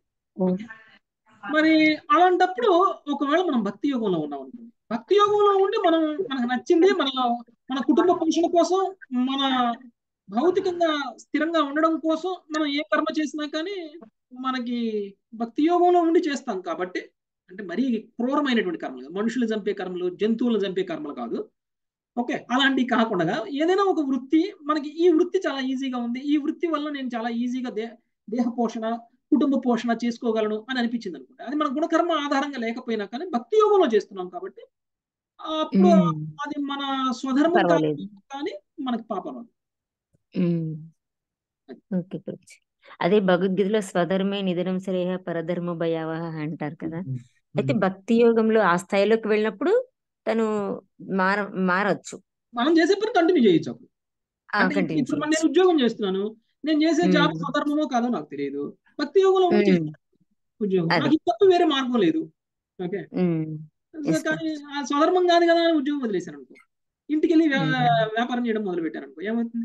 మరి అలాంటప్పుడు ఒకవేళ మనం భక్తి యోగంలో ఉన్నాం అనుకోండి భక్తి యోగంలో ఉండి మనం మనకు నచ్చింది మన మన కుటుంబ పోషణ కోసం మన భౌతికంగా స్థిరంగా ఉండడం కోసం మనం ఏ కర్మ చేసినా కానీ మనకి భక్తి యోగంలో ఉండి చేస్తాం కాబట్టి అంటే మరీ క్రూరమైనటువంటి కర్మలు కాదు. మనుషులు చంపే కర్మలు జంతువులను చంపే కర్మలు కాదు ఓకే అలాంటివి కాకుండా ఏదైనా ఒక వృత్తి మనకి ఈ వృత్తి చాలా ఈజీగా ఉంది ఈ వృత్తి వల్ల నేను చాలా ఈజీగా దే దేహ పోషణ కుటుంబ పోషణ చేసుకోగలను అని అనిపించింది అనుకుంటా అది మన గుణకర్మ ఆధారంగా లేకపోయినా కానీ భక్తి యోగంలో చేస్తున్నాం కాబట్టి అప్పుడు ఉమ్, అది మన స్వధర్మం కాదు పర్వాలేదు కానీ మనకి పాపం రాదు. ఉమ్, ఓకే ప్రభుజీ అదే భగవద్గీతలో స్వధర్మే నిధనం శ్రేయ పరధర్మ భయావహ అంటారు కదా అయితే భక్తి యోగంలో ఆ స్థాయిలోకి వెళ్ళినప్పుడు తను మార మారచ్చు మనం చేసే పని కంటిన్యూ చేయొచ్చు అప్పుడు ఆ అంటే కంటిన్యూ ఇప్పుడు నేను చేయొచ్చు ఉద్యోగం చేస్తున్నాను నేను చేసే జాబ్ ఉమ్, స్వధర్మమో కాదో నాకు తెలియదు భక్తి యోగంలో ఉండి ఉమ్, చేస్తాను ఉద్యోగం అదే నాకు ఇది తప్ప వేరే మార్గం లేదు ఓకే ఉమ్, ఎస్ కానీ ప్రభుజీ ఆ స్వధర్మం కాదు కదా అని ఉద్యోగం వదిలేశాను అనుకో ఇంటికి వెళ్ళి వ్యా- ఉమ్, వ్యాపారం చేయడం మొదలు పెట్టాను అనుకో ఏమవుతుంది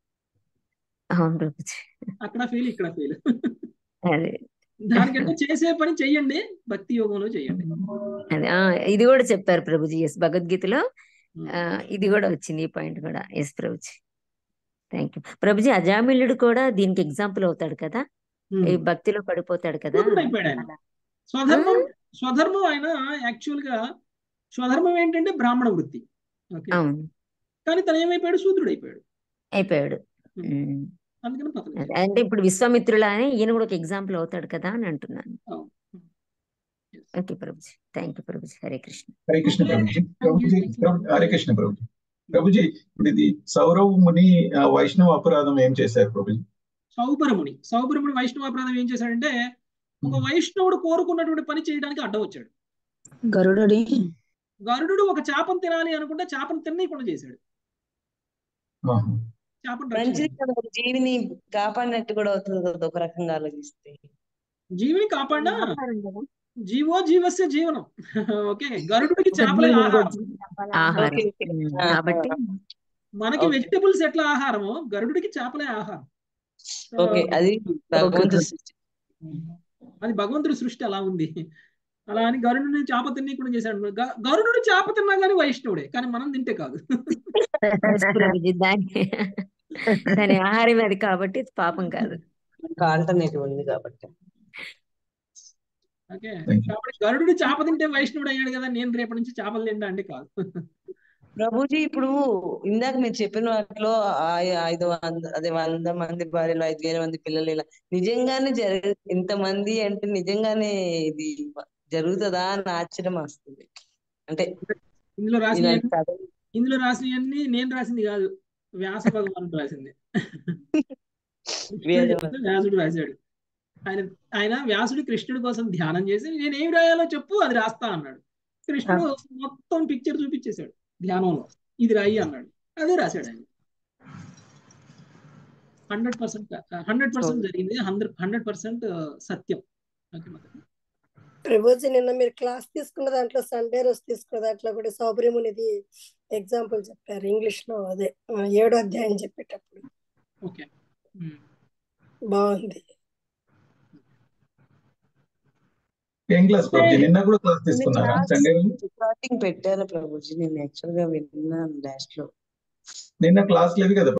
అవును ప్రభుజీ అక్కడ ఫెయిల్ ఇక్కడ ఫెయిల్ అదే దానికంటే చేసే పని చెయ్యండి భక్తి యోగంలో చెయ్యండి అదే ఆ, ఇది కూడా చెప్పారు ప్రభుజీ ఎస్ భగవద్గీతలో ఉమ్. ఆ, ఇది కూడా వచ్చింది ఈ పాయింట్ కూడా ఎస్ ప్రభుజీ థ్యాంక్ యూ ప్రభుజీ అజామిళుడు కూడా దీనికి ఎగ్జాంపుల్ అవుతాడు కదా ఈ ఉమ్. భక్తిలో పడిపోతాడు కదా శూద్రుడు అయిపోయాడు ఆయన అలా ఆ? స్వధర్మం స్వధర్మం ఆయన యాక్చువల్ గా స్వధర్మం ఏంటంటే బ్రాహ్మణ వృత్తి ఓకే అవును కానీ తను ఏమైపోయాడు శూద్రుడు అయిపోయాడు అయిపోయాడు ఉమ్. ఉమ్. అందుకని పతనం అదే. చెందాడు అంటే ఇప్పుడు విశ్వామిత్రులానే ఈయన కూడా ఒక ఎగ్జాంపుల్ అవుతాడు కదా అని అంటున్నాను అవును ఉమ్. Yes. ఓకే ప్రభుజీ థ్యాంక్ యూ ప్రభుజీ హరే కృష్ణ హరే కృష్ణ ప్రభుజీ ప్రభుజీ ప్రభు హరే కృష్ణ ప్రభుజీ ప్రభుజీ ఇప్పుడు ఇది సౌరవ్ ముని ఆ, వైష్ణవ అపరాధం ఏం చేశారు ప్రభుజీ సౌబరముని సౌబరముని వైష్ణవాపరాధం ఏం చేశాడంటే ఒక ఉమ్. వైష్ణవుడు కోరుకున్నటువంటి పని చేయడానికి అడ్డం వచ్చాడు గరుడని గరుడు ఒక చేపను తినాలి అనుకుంటే చేపను తినకుండా చేశాడు ఆహా. చేపను మంచిది రక్షించాడు కదా ఒక జీవిని కాపాడినట్టు కూడా అవుతుంది కదా ఒక రకంగా ఆలోచిస్తే జీవిని కాపాడినా ఆహారం కదా జీవో జీవస్య జీవనం ఓకే గరుడుకి ఒక చేపలే జీవి ఇంకో ఆహారం జీవి ఆహారం ఓకే ఓకే ఉమ్, ఆ, కాబట్టి మనకి ఓకే వెజిటబుల్స్ ఎట్లా ఆహారమో గరుడుకి చేపలే ఆహారం సో ఓకే అది ఓకే భగవంతుడి ప్రభు సృష్టి అది భగవంతుడి సృష్టి అలా ఉంది అలా అని గరుడుని చేప తిన్నీకుండా చేశాడు గ- గరుడు చేప తిన్నా కానీ వైష్ణవుడే కానీ మనం తింటే కాదు ఎస్ ప్రభుజీ దాని దాని ఆహారం అది కాబట్టి ఇది పాపం కాదు ఆల్టర్నేటివ్ ఉంది కాబట్టి ఓకే Thank you. కాబట్టి గరుడు చేప తింటే వైష్ణవుడు అయ్యాడు కదా నేను రేపటి నుంచి చేపలు తింటా అంటే కాదు ప్రభుజీ ఇప్పుడు ఇందాక మీరు చెప్పిన వాటిలో ఆ- ఐదు వంద అదే వంద మంది భార్యలు ఐదు వేల మంది పిల్లలు ఇలా నిజంగానే జరగ ఇంతమంది అంటే నిజంగానే ఇది జరుగుతుందా అని ఆశ్చర్యం వస్తుంది అంటే ఇందులో రాసిన ఇలాంటి కథ ఇందులో రాసినవన్నీ నేను రాసింది కాదు వ్యాస భగవానుడు రాసింది కృష్ణుడు వేదం చెప్తే వ్యాసుడు రాశాడు ఆయన ఆయన వ్యాసుడు కృష్ణుడి కోసం ధ్యానం చేసి నేను ఏమి రాయాలో చెప్పు అది రాస్తా అన్నాడు కృష్ణుడు మొత్తం పిక్చర్ చూపించేశాడు ధ్యానంలో ఇది రాయి అన్నాడు అదే రాశాడు ఆయన హండ్రెడ్ పర్సెంట్ హండ్రెడ్ పర్సెంట్ జరిగింది హండ్రెడ్ హండ్రెడ్ పర్సెంట్ సత్యం ఓకే మాతాజీ. ప్రభుజీ నిన్న మీరు క్లాస్ తీసుకున్న దాంట్లో సండే రోజు తీసుకున్న దాంట్లో కూడా సౌబ్రహ్మణ్యది ఎగ్జాంపుల్ చెప్పారు ఇంగ్లీష్ లో అదే ఆ, ఏడో అధ్యాయం చెప్పేటప్పుడు ఓకే ఉమ్. బాగుంది ఏం క్లాస్ ప్రభుజీ నిన్న కూడా క్లాస్ తీసుకున్నారా సండే రోజు రికార్డింగ్ పెట్టారా ప్రభుజీ నేను యాక్చువల్ గా విన్నాను లాస్ట్ లో నిన్న క్లాస్ లేదు కదా